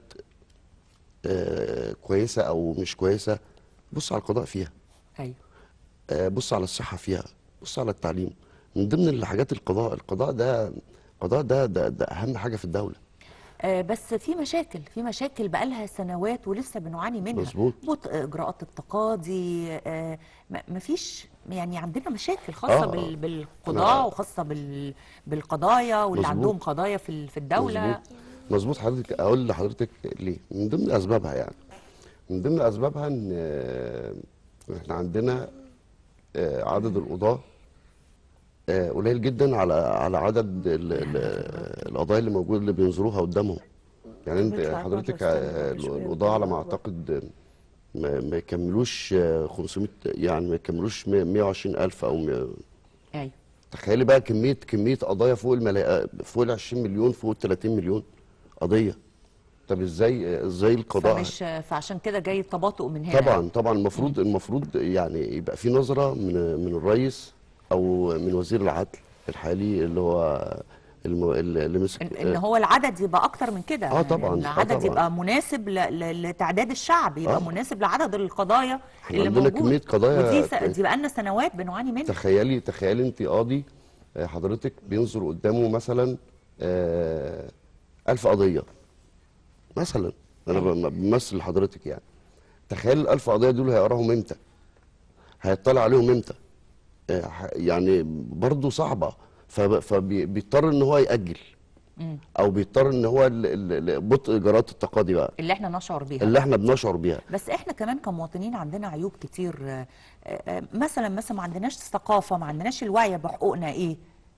آه، كويسه او مش كويسه بص على القضاء فيها ايوه آه، بص على الصحه فيها بص على التعليم من ضمن الحاجات القضاء القضاء ده القضاء ده ده, ده اهم حاجه في الدوله آه، بس في مشاكل في مشاكل بقالها سنوات ولسه بنعاني منها مظبوط. بطء اجراءات التقاضي آه، ما- مفيش يعني عندنا مشاكل خاصه آه. بال- بالقضاء أنا- وخاصه بال بالقضايا واللي مظبوط. عندهم قضايا في ال- في الدوله مظبوط مظبوط حضرتك اقول لحضرتك ليه من ضمن اسبابها يعني من ضمن اسبابها ان آه، احنا عندنا آه، عدد القضاة آه، قليل جدا على على عدد ال- ال- القضايا اللي موجوده اللي بينظروها قدامهم يعني انت بيطلع حضرتك برضه آه، استنى شوية القضاة على ما برضه. اعتقد ما ما يكملوش آه، 500 يعني ما يكملوش 120 الف او 100 ايوه تخيلي بقى كميه كميه قضايا فوق الملا... فوق ال 20 مليون فوق ال 30 مليون قضيه طب ازاي ازاي القضاء فمش فعشان كده جاي التباطؤ من هنا طبعا طبعا المفروض المفروض يعني يبقى في نظره من من الرئيس او من وزير العدل الحالي اللي هو الم... اللي مسك ان إن هو العدد يبقى اكتر من كده آه طبعاً، إن آه العدد طبعاً. يبقى مناسب ل... ل... لتعداد الشعب يبقى آه. مناسب لعدد القضايا إحنا اللي عندنا موجود كمية قضايا ودي س... ك- دي بقى لنا سنوات بنعاني منها تخيلي تخيلي انت قاضي آه، حضرتك بينظر قدامه مثلا آه، ألف قضية مثلا أنا بم- بمثل لحضرتك يعني تخيل الألف قضية دول هيقراهم إمتى هيطلع عليهم إمتى آه، ح- يعني برضه صعبة فب- فبيضطر إن هو يأجل مم. أو بيضطر إن هو ال- ال- ال- بطء إجراءات التقاضي بقى اللي احنا نشعر بيها اللي إحنا بنشعر بيها بس احنا كمان كمواطنين عندنا عيوب كتير آه، آه، مثلا مثلا ما عندناش ثقافه ما عندناش الوعي بحقوقنا ايه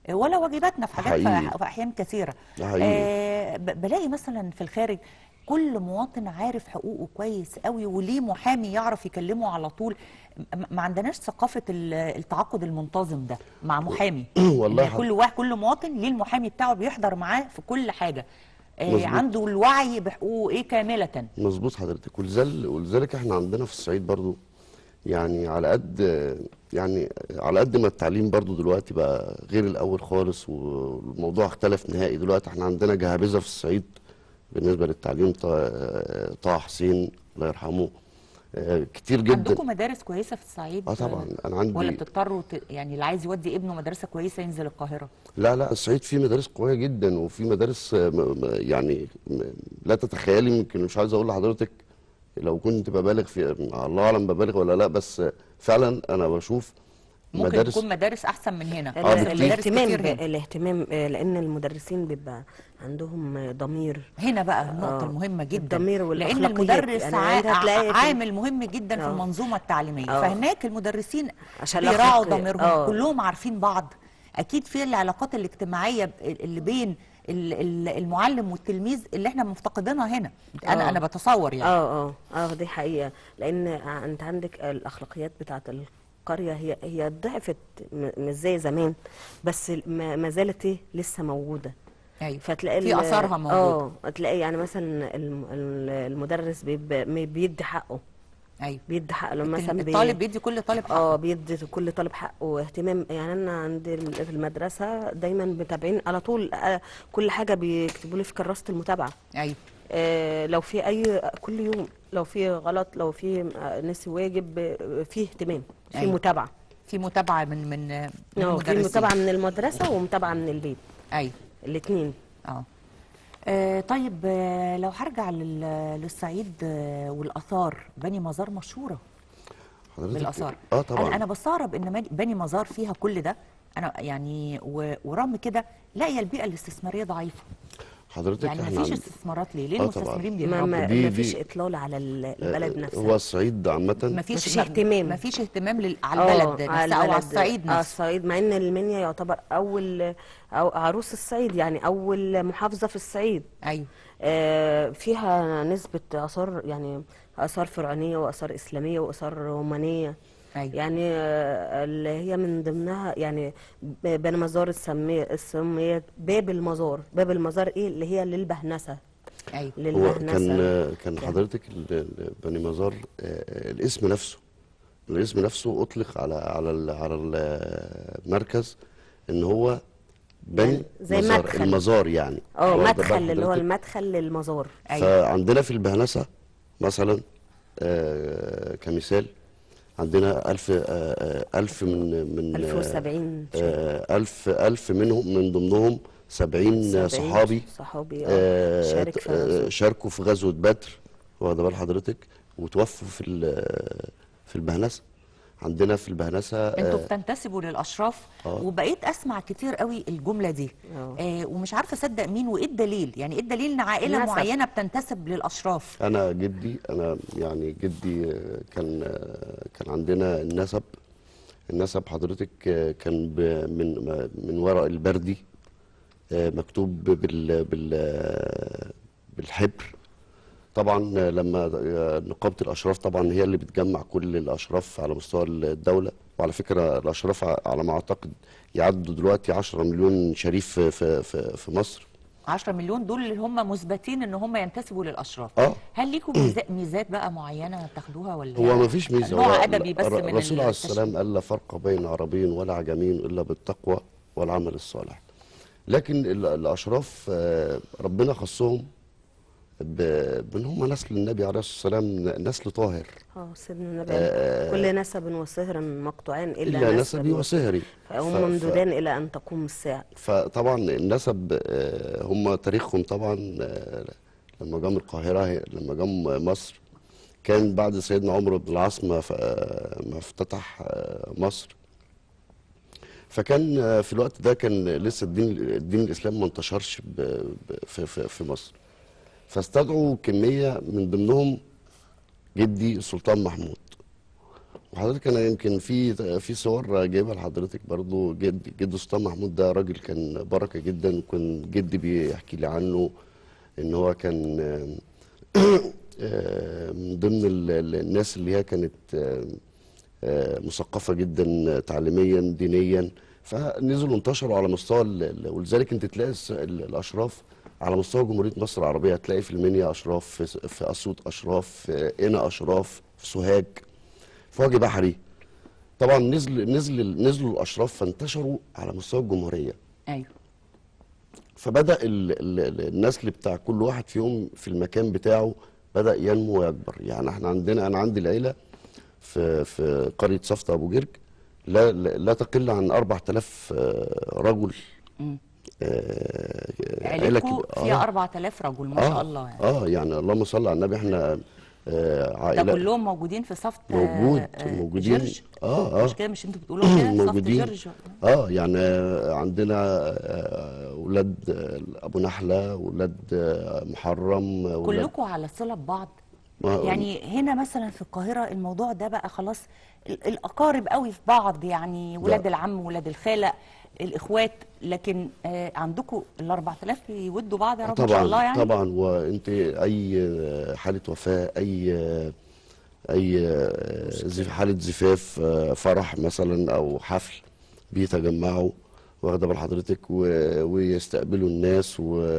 ولا واجباتنا في حاجات حقيقي. في في احيان كثيره ده حقيقي. آه ب- بلاقي مثلا في الخارج كل مواطن عارف حقوقه كويس قوي وليه محامي يعرف يكلمه على طول م- ما عندناش ثقافه ال- التعاقد المنتظم ده مع محامي والله إن حض- كل واحد كل مواطن ليه المحامي بتاعه بيحضر معاه في كل حاجه آه مظبوط. عنده الوعي بحقوقه ايه كامله مظبوط حضرتك ولذل- ولذلك احنا عندنا في الصعيد برضو يعني على قد يعني على قد ما التعليم برضو دلوقتي بقى غير الاول خالص والموضوع اختلف نهائي دلوقتي احنا عندنا جهابذه في الصعيد بالنسبه للتعليم طه طه حسين الله يرحمه آه، كتير جدا عندكم مدارس كويسه في الصعيد اه طبعا انا عندي ولا بتضطروا ت... يعني اللي عايز يودي ابنه مدرسه كويسه ينزل القاهره لا لا الصعيد فيه مدارس قوية جدا وفي مدارس آه، م- م- يعني م- لا تتخيلي يمكن مش عايز اقول لحضرتك لو كنت ببالغ في الله اعلم ببالغ ولا لا بس آه، فعلا انا بشوف ممكن مدارس تكون مدارس احسن من هنا آه، بس بكتير. المدارس الاهتمام كتير ب- هنا الاهتمام آه، لان المدرسين بيبقى عندهم آه، ضمير هنا بقى النقطة آه، المهمة جدا الضمير لأن والأخلاقيات. المدرس يعني ع- أنت هتلاقي في- عامل مهم جدا في آه. المنظومة التعليمية آه. فهناك المدرسين عشان بيراعوا الأخلاق- ضميرهم آه. كلهم عارفين بعض أكيد في العلاقات الاجتماعية ب- اللي بين ال- ال- المعلم والتلميذ اللي احنا مفتقدينها هنا أنا آه. أنا بتصور يعني اه اه اه دي حقيقة لأن ع- أنت عندك الأخلاقيات بتاعت القرية هي هي ضعفت م- مش زي زمان بس ال- ما ما زالت ايه لسه موجودة أيوة. فتلاقي في ال- آثارها موجودة اه تلاقي يعني مثلا الم- ال- المدرس بيبقى مي- بيدي حقه أيوة بيدي حقه لما مثلا بي- الطالب بيدي كل طالب حقه اه بيدي كل طالب حقه واهتمام يعني انا عندي ال- في المدرسه دايما متابعين على طول آه، كل حاجه بيكتبوا لي في كراسه المتابعه أيوة آه، لو في اي كل يوم لو في غلط لو في آه، نسي واجب آه، في اهتمام في أيوة. متابعه في متابعة من من من اه في المدرسين متابعه من المدرسه ومتابعه من البيت أيوة الاثنين اه آه، طيب آه، لو هرجع لل- للصعيد آه، والاثار بني مزار مشهوره حضرتك بالاثار اه انا طبعا انا بستغرب ان مج- بني مزار فيها كل ده انا يعني و- ورغم كده لاقيه البيئه الاستثماريه ضعيفه حضرتك يعني احنا مفيش عند- استثمارات ليه ليه آه طبعاً. المستثمرين ما بيهربوا ما دي- ما دي- فيش اطلال على ال- البلد آه، نفسها هو الصعيد عامة مفيش مفيش لا، اهتمام. مفيش اهتمام لل- على آه، البلد نفسها او على البلد- الصعيد على نفسه الصعيد مع ان المنيا يعتبر اول أو عروس الصعيد يعني اول محافظه في الصعيد ايوه آه، فيها نسبة آثار يعني آثار فرعونية وآثار إسلامية وآثار رومانية ايوه يعني آه، اللي هي من ضمنها يعني ب- بني مزار السمية سميت باب المزار باب المزار إيه اللي هي للبهنسة ايوه هو للبهنسة كان كان حضرتك ال- ال- بني مزار آه، الاسم نفسه الاسم نفسه اطلق على على ال- على المركز ان هو بني يعني زي مزار مدخل. المزار يعني اه واخد بال مدخل اللي هو حضرتك؟ المدخل للمزار ايوه فعندنا في البهنسة مثلا آه، كمثال عندنا ألف آه، آه، ألف من من 1070 آه، ألف ألف منهم من ضمنهم سبعين صحابي صحابي آه، اه شارك في آه، غزوة. شاركوا في غزوة بدر واخد بال حضرتك وتوفوا في ال- في البهنسة عندنا في البهنسة انتوا آه، بتنتسبوا للاشراف آه. وبقيت اسمع كتير قوي الجمله دي آه. آه ومش عارفه اصدق مين وايه الدليل يعني ايه الدليل ان عائله نسب. معينه بتنتسب للاشراف انا جدي انا يعني جدي آه، كان آه، كان عندنا النسب النسب حضرتك آه، كان ب- من من ورق البردي آه، مكتوب بال بال آه، بالحبر طبعا آه، لما آه، نقابه الاشراف طبعا هي اللي بتجمع كل الاشراف على مستوى الدوله وعلى فكره الاشراف ع- على ما اعتقد يعدوا دلوقتي 10 مليون شريف في في في, في مصر 10 مليون دول اللي هم مثبتين ان هم ينتسبوا للاشراف اه هل ليكم ميزات ميزات بقى معينه تاخدوها ولا هو ما فيش ميزه نوع هو ادبي بس الر- من الرسول عليه التشريع. السلام قال لا فرق بين عربي ولا عجمي الا بالتقوى والعمل الصالح لكن ال- الاشراف آه، ربنا خصهم ب- بان هم نسل النبي عليه الصلاه والسلام نسل طاهر اه سيدنا النبي آه، كل نسب وصهر مقطوعان إلا, الا نسبي وصهري فهم ف- ف- ممدودان إلى أن تقوم الساعة فطبعا النسب آه، هم تاريخهم طبعا آه، لما جم القاهرة لما جم مصر كان بعد سيدنا عمرو بن العاص ما ف- ما افتتح آه، مصر فكان آه، في الوقت ده كان لسه الدين الدين الاسلام ما انتشرش ب- ب- في في في مصر فاستدعوا كميه من ضمنهم جدي السلطان محمود وحضرتك انا يمكن في في صور جايبها لحضرتك برضو جد جد سلطان محمود ده راجل كان بركه جدا وكان جدي بيحكي لي عنه ان هو كان آه، آه، من ضمن ال- ال- الناس اللي هي كانت آه، آه، مثقفه جدا تعليميا دينيا فنزلوا انتشروا على مستوى ال- ال- ولذلك انت تلاقي الس- ال- الاشراف على مستوى جمهوريه مصر العربيه هتلاقي في المنيا اشراف في س- في اسيوط اشراف في قنا اشراف في سوهاج في وجه بحري طبعا نزل نزل نزلوا الاشراف فانتشروا على مستوى الجمهوريه ايوه فبدا ال ال ال- النسل بتاع كل واحد فيهم في المكان بتاعه بدا ينمو ويكبر يعني احنا عندنا انا عندي العيله في في قريه صفت ابو جرج لا لا لا تقل عن 4000 آه، رجل مم. آه، عيلتكم كب- فيها آه. 4000 رجل ما شاء الله يعني اه يعني اللهم صل على النبي احنا آه ده عائله كلهم موجودين في صفت آه، موجود آه، موجودين جرج اه اه مش كده مش انتوا بتقولوا كده صفت موجودين جرج اه يعني آه، عندنا آه، اولاد آه، ابو نحله اولاد آه، محرم آه، اولاد كلكم على صله ببعض ما- يعني هنا مثلا في القاهره الموضوع ده بقى خلاص ال- الاقارب قوي في بعض يعني ولاد العم ولاد الخاله الاخوات لكن آه عندكم ال 4000 بيودوا بعض يا رب ان شاء الله طبعا يعني طبعا وانت اي آه، حاله وفاه اي آه، اي آه، زف- حاله زفاف آه، فرح مثلا او حفل بيتجمعوا واخده بال حضرتك و- ويستقبلوا الناس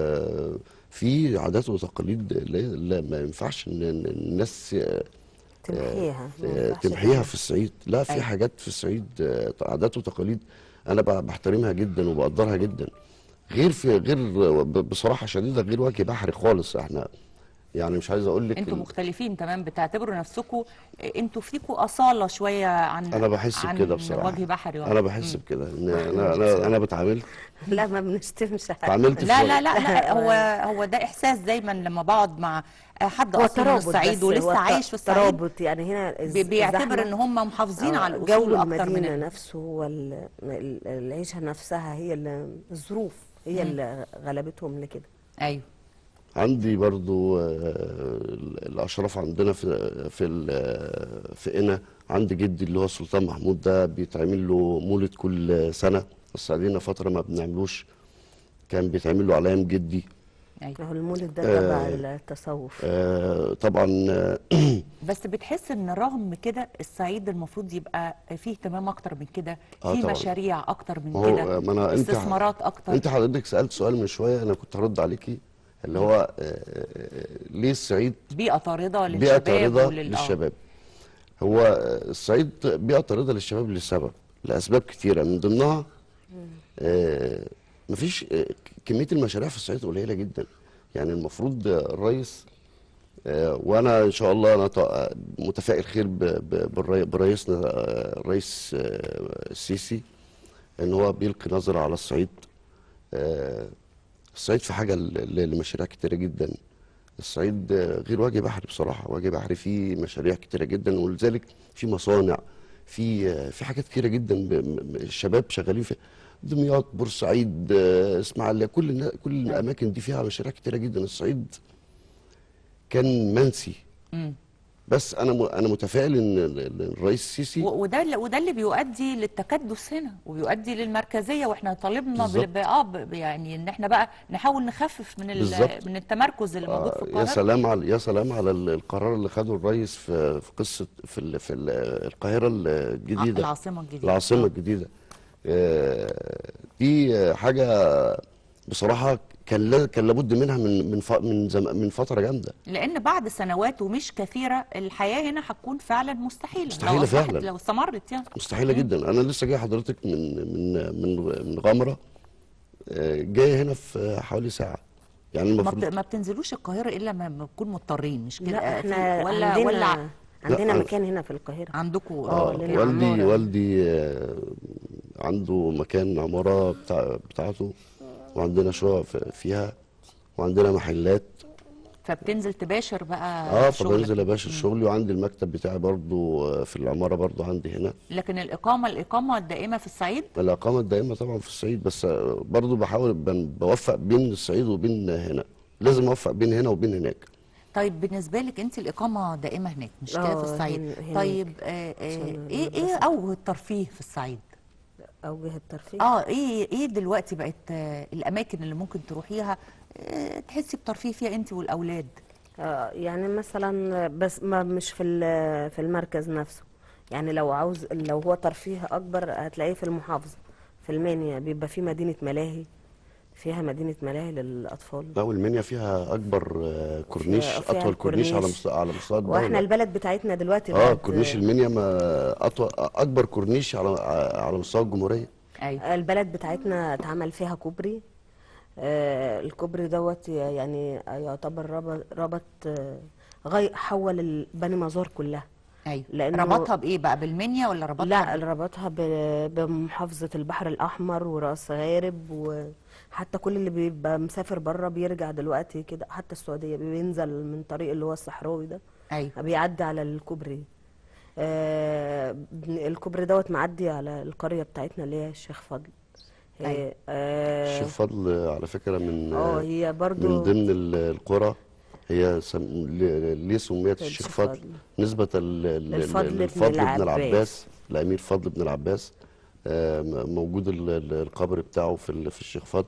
وفي عادات وتقاليد لا لا ما ينفعش ان إن الناس آه، تمحيها ما آه، ينفعش تمحيها كده. في الصعيد لا في أيوة. حاجات في الصعيد آه، عادات وتقاليد انا ب- بحترمها جدا وبقدرها جدا غير في غير ب- بصراحه شديده غير وجه بحري خالص احنا يعني مش عايز اقول لك انتوا ال- مختلفين تمام بتعتبروا نفسكم انتوا فيكوا اصاله شويه عن انا بحس عن بكده بصراحه وجه بحري انا بحس بكده ان انا انا انا بتعاملت لا ما بنشتمش حد اتعاملت في لا وجه- لا لا لا هو هو ده احساس دايما لما بقعد مع حد هو اصلا من ترابط الصعيد بس، ولسه هو عايش في الصعيد ترابط يعني هنا الز- بي- بيعتبر الزحمة- ان هم محافظين آه، على جو الاصول اكتر من المدينة ال- نفسه وال- ال- العيشة نفسها هي اللي الظروف هي اللي غلبتهم لكده ايوه عندي برضو آه، ال- الاشراف عندنا في في ال- في قنا عندي جدي اللي هو السلطان محمود ده بيتعمل له مولد كل سنه بس علينا فتره ما بنعملوش كان بيتعمل له على ايام جدي ايوه هو المولد ده تبع التصوف آه، طبعا آه، بس بتحس ان رغم كده الصعيد المفروض يبقى فيه اهتمام اكتر من كده آه في طبعاً. مشاريع اكتر من ما هو كده ما انا انت استثمارات اكتر انت حضرتك سالت سؤال من شويه انا كنت هرد عليكي اللي هو آه، آه، ليه الصعيد بيئه طارده بيئه للشباب طارده ولل- آه. للشباب هو آه، الصعيد بيئه طارده للشباب لسبب لاسباب كتيره من ضمنها آه، مفيش آه، كميه المشاريع في الصعيد قليله جدا يعني المفروض آه، الرئيس آه، وانا ان شاء الله انا ط- متفائل خير ب- ب- بالري- برئيسنا آه، الرئيس آه، السيسي ان هو بيلقي نظره على الصعيد آه، الصعيد في حاجه ل- ل- لمشاريع كتيره جدا الصعيد آه، غير وجه بحري بصراحه وجه بحري فيه مشاريع كتيره جدا ولذلك في مصانع في آه، في حاجات كتيره جدا ب- م- م- الشباب شغالين في دمياط بورسعيد آه، اسماعيليه كل النا- كل الاماكن دي فيها مشاريع كتيره جدا الصعيد كان منسي مم. بس انا م- انا متفائل ان ال- ال- الرئيس السيسي و- وده اللي- وده اللي بيؤدي للتكدس هنا وبيؤدي للمركزيه واحنا طالبنا بالظبط. بال- ب- اه ب- يعني ان احنا بقى نحاول نخفف من ال- بالظبط. من التمركز اللي موجود في آه، يا القاهره سلام على يا سلام على ال- القرار اللي خده الرئيس في في قصه في ال- في ال- القاهره الجديده العاصمه الجديده العاصمه آه. الجديده آه، دي آه، حاجه بصراحه كان لا- كان لابد منها من من ف- من زم- من فتره جامده لان بعد سنوات ومش كثيره الحياه هنا هتكون فعلا مستحيله مستحيلة لو أصبحت فعلا. لو استمرت يعني مستحيله جدا انا لسه جاي حضرتك من من من من غمره آه، جاي هنا في حوالي ساعه يعني ما, المفروض بت... ما بتنزلوش القاهره الا لما نكون مضطرين مش كده لا في- احنا ولا عندنا ولا عندنا لا، مكان هنا في القاهرة عندكم آه، آه، لنا والدي عمارة. والدي آه، عنده مكان عمارة بتاع بتاعته وعندنا شقق ف- فيها وعندنا محلات فبتنزل تباشر بقى اه شغلك. فبنزل يا باشا شغلي وعندي المكتب بتاعي برضو آه، في العمارة برضو عندي هنا لكن الاقامه الاقامه الدائمه في الصعيد الإقامة الدائمة طبعا في الصعيد بس آه، برضو بحاول بن- بوفق بين الصعيد وبين هنا لازم اوفق بين هنا وبين هناك طيب بالنسبه لك انت الاقامه دائمه هناك مش كده آه، في الصعيد هن- هناك. طيب آه آه عشان ايه ايه المدرسة. اوجه الترفيه في الصعيد اوجه الترفيه اه ايه ايه دلوقتي بقت آه الاماكن اللي ممكن تروحيها آه تحسي بترفيه فيها انت والاولاد آه، يعني مثلا بس ما مش في ال- في المركز نفسه يعني لو عاوز لو هو ترفيه اكبر هتلاقيه في المحافظه في المنيا بيبقى في مدينه ملاهي فيها مدينه ملاهي للاطفال لا والمنيا فيها اكبر آه، كورنيش فيها- فيها اطول كورنيش على الكورنيش. مستوى على مستوى واحنا الدوله البلد بتاعتنا دلوقتي اه بقت- كورنيش المنيا ما اطول اكبر كورنيش على على مستوى الجمهوريه ايوه البلد بتاعتنا اتعمل فيها كوبري آه الكوبري دوت يعني يعتبر ربط, ربط آه غي حول ال- بني مزار كلها ايوه لأنه- ربطها بايه بقى بالمنيا ولا ربطها لا ب- ربطها ب- بمحافظة البحر الأحمر وراس غارب وحتى كل اللي بيبقى مسافر بره بيرجع دلوقتي كده حتى السعودية بينزل من طريق اللي هو الصحراوي ده ايوه بيعدي على الكوبري آه الكوبري دوت معدي على القرية بتاعتنا اللي هي الشيخ فضل أيوة. هي- اه الشيخ فضل على فكره من آه، هي برضو من ضمن ال- القرى هي سم... ل- ليه سميت الشيخ الشيخ فضل فضل. نسبة ل- ل- للفضل بن للفضل بن العباس. العباس الأمير فضل بن العباس آه، م- موجود ال- ال- القبر بتاعه في ال- في الشيخ فضل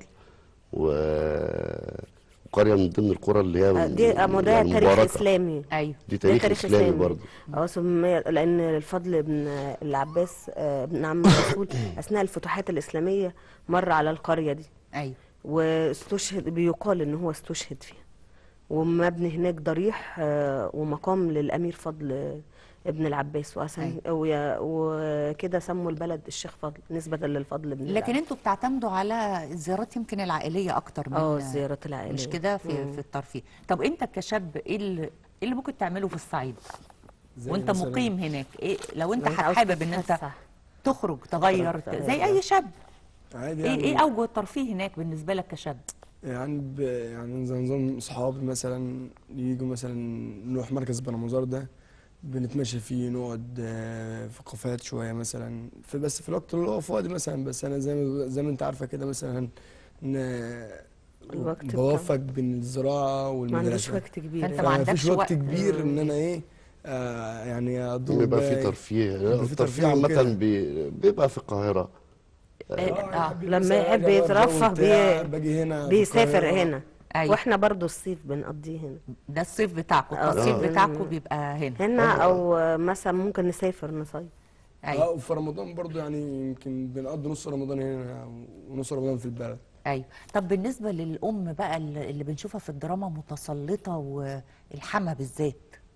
و- وقرية من ضمن القرى اللي هي آه، دي أما ده يعني تاريخ مباركة. إسلامي ايوه دي ده تاريخ, إسلامي برضه اه سمي لان الفضل بن العباس آه، بن عم الرسول اثناء الفتوحات الاسلاميه مر على القريه دي ايوه واستشهد بيقال ان هو استشهد فيها ومبني هناك ضريح آه، ومقام للامير فضل آه، ابن العباس وأسم- ويا- وكده سموا البلد الشيخ فضل نسبه للفضل بن لكن العباس. انتوا بتعتمدوا على الزيارات يمكن العائليه اكتر من اه الزيارات العائليه مش كده في مم. في الترفيه طب انت كشاب ايه اللي إيه اللي ممكن تعمله في الصعيد زي وانت مثلاً- مقيم هناك ايه لو انت لو أنت عاوز حابب ان انت تتفسح. تخرج تغير تخرج، زي تغير. اي شاب عادي ايه يعني ايه اوجه الترفيه هناك بالنسبه لك كشاب يعني ب... يعني زي نظام صحابي مثلا يجوا مثلا نروح مركز بنموزار ده بنتمشى فيه نقعد آه، في كافيهات شويه مثلا في بس في الوقت اللي هو فاضي مثلا بس انا زي ما زي ما انت عارفه كده مثلا ن- الوقت بتاع- بوفق بين الزراعه ما عندوش والمدرسه وقت كبير فأنت يعني. ما فمفيش عندكش وقت وقت. كبير ان انا ايه آه يعني اضرب بيبقى في بقى- ترفيه بيبقى في الترفيه ترفيه عامة وكده. بي- بيبقى في القاهرة إيه، اه لما مثلاً يحب أرجع بقى يترفه الجو بتاع، بي- باجي هنا في بيسافر القاهرة. هنا أيوة. واحنا برضو الصيف بنقضيه هنا ده الصيف بتاعكم آه. التصيف آه. بتاعكم بيبقى هنا هنا او مثلا ممكن نسافر نصيف ايوه اه وفي رمضان برضو يعني يمكن بنقضي نص رمضان هنا ونص رمضان في البلد ايوه طب بالنسبه للام بقى اللي اللي بنشوفها في الدراما متسلطه والحما بالذات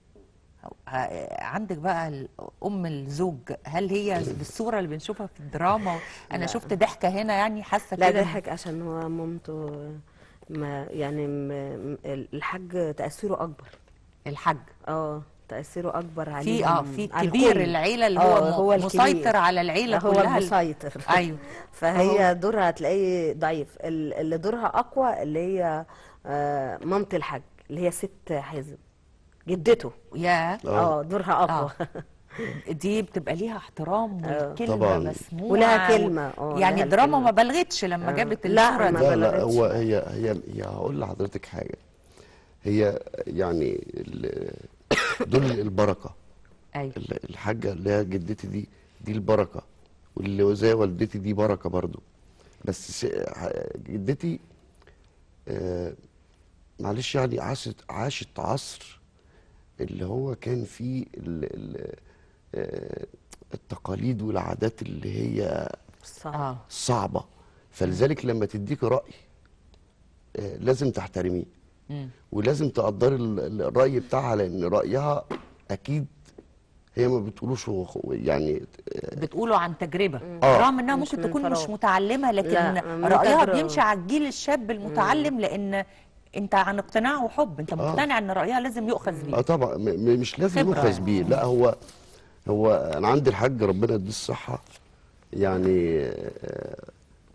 ع- عندك بقى ال- ام الزوج هل هي بالصوره اللي بنشوفها في الدراما انا لا. شفت ضحكه هنا يعني حاسه لا كده ضحك عشان هو مامته ما يعني م- م- الحاج تأثيره أكبر الحاج اه تأثيره أكبر عليه في اه في على كبير الكل. العيله اللي آه، هو, هو م- الكبير. مسيطر على العيله هو كلها المسيطر ايوه فهي دورها هتلاقيه ضعيف ال- اللي دورها أقوى اللي هي آه، مامة الحاج اللي هي ست حازم جدته يا آه. اه دورها أقوى دي بتبقى ليها احترام آه. والكلمه طبعاً. مسموعه ولها و- كلمة اه يعني لها الدراما الكلمة. ما بلغتش لما آه. جابت لا، الصوره ما دي لا لا بلغتش. هو هي هي هي هقول لحضرتك حاجة هي يعني ال- دول البركة ايوه ال- الحاجة اللي هي جدتي دي دي البركة واللي زي والدتي دي بركة برضو بس س- ح- جدتي آه، معلش يعني عاشت عاشت عصر اللي هو كان فيه ال- ال- آه، التقاليد والعادات اللي هي صح اه صعبة فلذلك لما تديك رأي آه، لازم تحترميه مم. ولازم تقدري ال- ال- الرأي بتاعها لأن رأيها أكيد هي ما بتقولوش هو خ- يعني آه، بتقولوا عن تجربه آه. رغم انها مش ممكن من تكون مش فراغ. متعلمه لكن لا، من رايها تجربة. بيمشي على الجيل الشاب المتعلم لان انت عن اقتناع وحب انت مقتنع ان رايها لازم يؤخذ اه بيه طبعا م- م- مش لازم خبرة يؤخذ يعني. بيه لا هو هو انا عندي الحاج ربنا يديه الصحه يعني آه،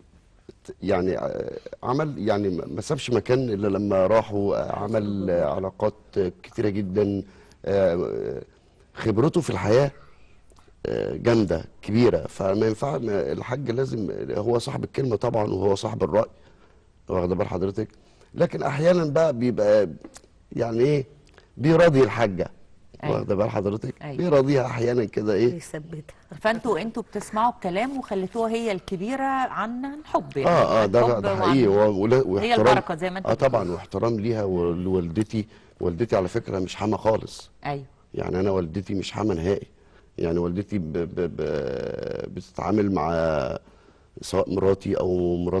يعني آه، عمل يعني ما ما سابش مكان الا لما راحوا آه، عمل آه، علاقات آه، كتيره جدا آه، خبرته في الحياه آه، جامده كبيره فما ينفع ما- الحاج لازم هو صاحب الكلمه طبعا وهو صاحب الراي واخده بال حضرتك لكن احيانا بقى بيبقى يعني ايه بيراضي الحاجه أيوة. واخده بال حضرتك أيوة. بيراضيها احيانا كده ايه بيثبتها فانتوا انتوا بتسمعوا الكلام وخليتوها هي الكبيره عن عن حب يعني اه اه عن ده حب ده وعن- حقيقي و- ولا- هي واحترام البركه زي ما انت اه طبعا بتقول. واحترام ليها ولوالدتي والدتي على فكره مش حما خالص ايوه يعني انا والدتي مش حما نهائي يعني والدتي ب ب ب بتتعامل مع سواء مراتي او مرات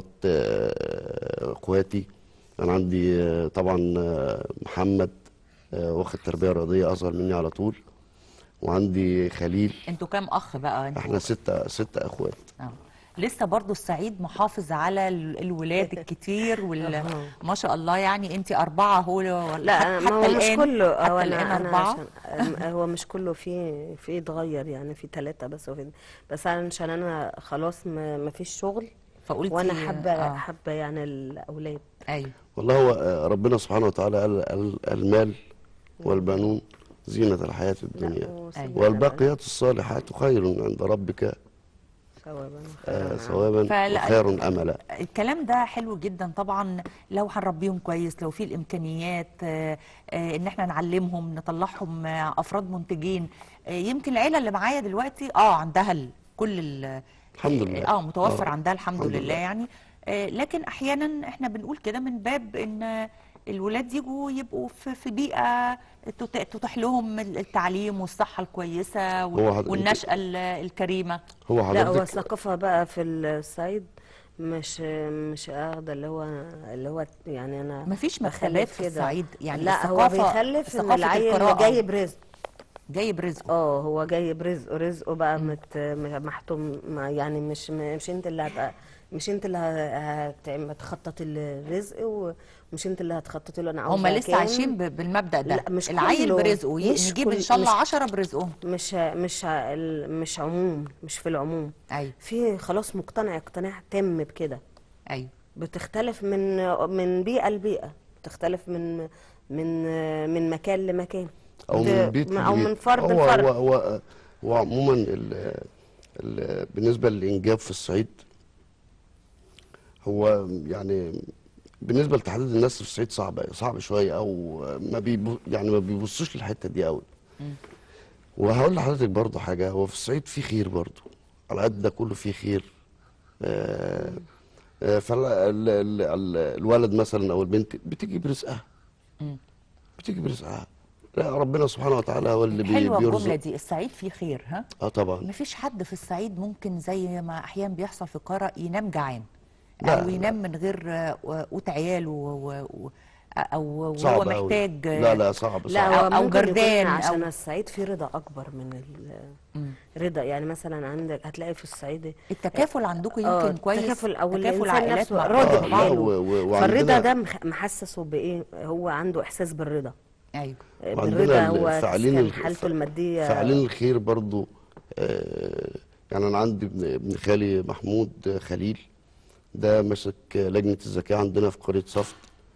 آه، اخواتي انا عندي آه، طبعا آه، محمد آه، واخد تربيه رياضيه اصغر مني على طول وعندي خليل انتوا كام اخ بقى انتوا احنا ستة ستة اخوات آه. لسه برضو السعيد محافظ على ال- الولاد الكتير وال أها. ما شاء الله يعني انت اربعه هو ولا لا حتى ما هو مش الآن كله حتى هو الان انا انا اربعه عشان أم- هو مش كله في في اتغير يعني في ثلاثة بس وفي بس أنا عشان انا خلاص ما ما فيش شغل فقلتي وانا حابة آه. حابة يعني الاولاد ايوه والله هو آه، ربنا سبحانه وتعالى قال قال المال والبنون زينة الحياة الدنيا وسيبنا والباقيات الصالحات خير عند ربك ثوابا آه، خيراً. ثوابا فلا- وخير أملا الكلام ده حلو جدا طبعا لو هنربيهم كويس لو في الامكانيات آه، آه، ان احنا نعلمهم نطلعهم آه، افراد منتجين آه، يمكن العيله اللي معايا دلوقتي اه عندها ال- كل ال الحمد لله. اه متوفر آه، عندها الحمد, الحمد لله لله. يعني آه، لكن احيانا احنا بنقول كده من باب ان الولاد يجوا يبقوا في في بيئه تت- تتيح لهم التعليم والصحه الكويسه هو حضرتك- والنشاه ال- الكريمه هو لا هو حضرتك الثقافة بقى في الصعيد مش مش اخده اللي هو اللي هو يعني انا مفيش بخلف مكتبات في كده. الصعيد يعني لا هو الثقافة- بيخلف ان ثقافة العيل القراءة جاي برزق جاي برزقه اه هو جاي برزقه رزقه بقى مت محتوم ما- يعني مش مش انت اللي هت مش انت اللي هت- هتخطط الرزق ومش انت اللي هتخططي له انا عاوزه هم لسه كام. عايشين ب- بالمبدأ ده لا، مش العيل كله. برزقه ي- مش نجيب كل- ان شاء الله مش- 10 برزقهم مش مش ال- مش عموم مش في العموم ايوه في خلاص مقتنع اقتناع تام بكده ايوه بتختلف من من بيئة لبيئة بتختلف من من من مكان لمكان أو بت- من بيت او لبيت. من فرد هو لفرد هو هو, هو عموما ال ال بالنسبة للإنجاب في الصعيد هو يعني بالنسبة لتحديد الناس في الصعيد صعب صعب شوية أو ما بيبو يعني ما بيبصوش للحتة دي أوي وهقول لحضرتك برضه حاجة هو في الصعيد في خير برضه على قد ده كله في خير آه فالولد مثلا أو البنت بتيجي برزقها بتيجي برزقها لا ربنا سبحانه وتعالى هو اللي بي- حلوه الجمله بيرزق دي السعيد فيه خير ها اه طبعا مفيش حد في الصعيد ممكن زي ما احيانا بيحصل في القاهره ينام جعان لا، او لا. ينام من غير آه، قوت عياله و- و- او وهو صعب أوي. محتاج آه، لا لا صعب لا صعب هو أو- أو ممكن جردان يكون عشان أو- الصعيد في رضا اكبر من الرضا يعني مثلا عندك هتلاقي في الصعيد التكافل عندكم آه، يمكن كويس التكافل او تكافل الانسان عائلات نفسه مع راضي بعض. آه، لا، بحاله و- و- وعندنا- فالرضا ده مخ- محسسه بايه هو عنده احساس بالرضا ايوه بالرضا وعندنا هو فاعلين كان الخ- حالته الماديه فاعلين الخير برضو آه، يعني انا عندي ابن ابن خالي محمود خليل ده ماسك لجنة الزكاة عندنا في قرية صفت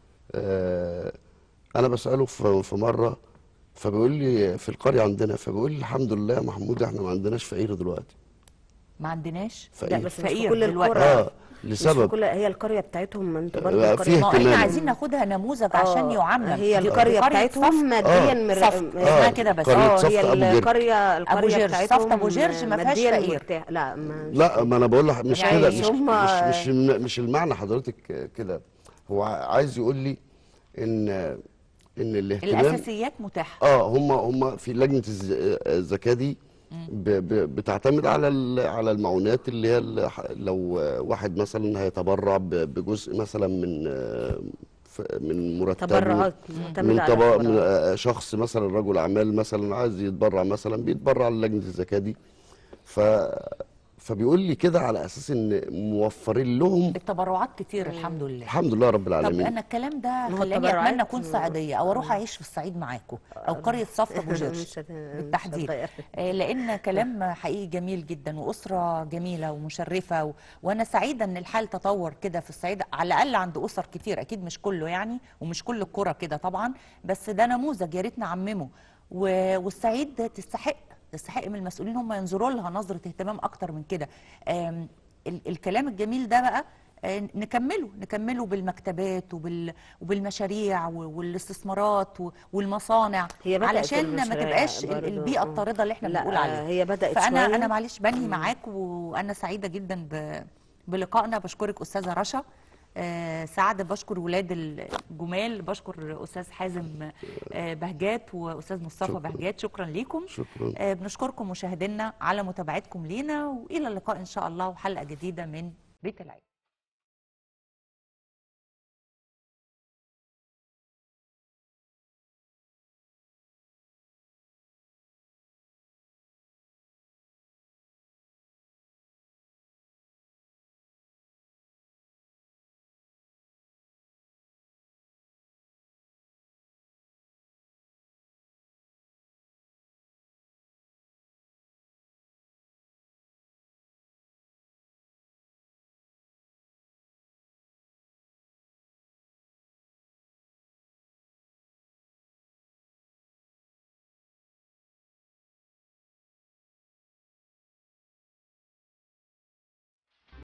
آه، انا بسأله في في مرة فبيقول لي في القرية عندنا فبيقول لي الحمد لله يا محمود احنا ما عندناش فقير دلوقتي ما عندناش لا فقير بس مش في فقير كل دلوقتي. القرى اه مش في لسبب كل هي القريه بتاعتهم ما انتوا برضه بقى القريه فيه ما احنا اهتمام. عايزين ناخدها نموذج عشان آه، يعمم هي دي القريه قرية بتاعتهم صفت. ماديا آه، مر... صفت. م- اسمها آه، كده بس قرية اه صفت هي أبو جرج. القريه القريه جرج، صفت بتاعتهم أبو جرج ما فيهاش مادياً فقير. مرتاح لا ما لا ما انا بقول لك مش يعني كده مش هم- مش مش مش المعنى حضرتك كده هو عايز يقول لي ان ان الاهتمام الاساسيات متاحه اه هم هم في لجنه الز- الزكاه دي ب- ب- بتعتمد على ال- على المعونات اللي هي ال- لو واحد مثلا هيتبرع ب- بجزء مثلا من آه، ف- من مرتبه تبرعات من معتمده على تبا... من التبرعات. آه، شخص مثلا رجل اعمال مثلا عايز يتبرع مثلا بيتبرع للجنه الزكاه دي ف فبيقول لي كده على اساس ان موفرين لهم التبرعات كتير الحمد لله الحمد لله رب طب العالمين انا الكلام ده ما هو خلاني التبرعات اتمنى اكون صعيديه او اروح اعيش في الصعيد معاكم او قريه صفت ابو جرش مش هت- مش بالتحديد هتغير. آه، لان كلام حقيقي جميل جدا واسره جميله ومشرفه و... وانا سعيده ان الحال تطور كده في الصعيد على الاقل عند اسر كتير اكيد مش كله يعني ومش كل القرى كده طبعا بس ده نموذج يا ريت نعممه و... والصعيد تستحق تستحق من المسؤولين هم ينظروا لها نظره اهتمام اكتر من كده آم، ال... الكلام الجميل ده بقى آه، نكمله نكمله بالمكتبات وبال وبالمشاريع و- والاستثمارات و- والمصانع هي بدأت علشان ما المشاريع تبقاش ال- برضو، البيئه آه. الطارده اللي احنا لا بنقول عليها هي بدأت فانا شوية انا معلش بنهي معاك وانا سعيده جدا ب... بلقائنا بشكرك استاذه رشا آه سعد بشكر ولاد الجمال بشكر استاذ حازم آه بهجات واستاذ مصطفى شكراً. بهجات شكرا ليكم شكرا آه بنشكركم مشاهدينا على متابعتكم لينا والى اللقاء ان شاء الله وحلقه جديده من بيت العيله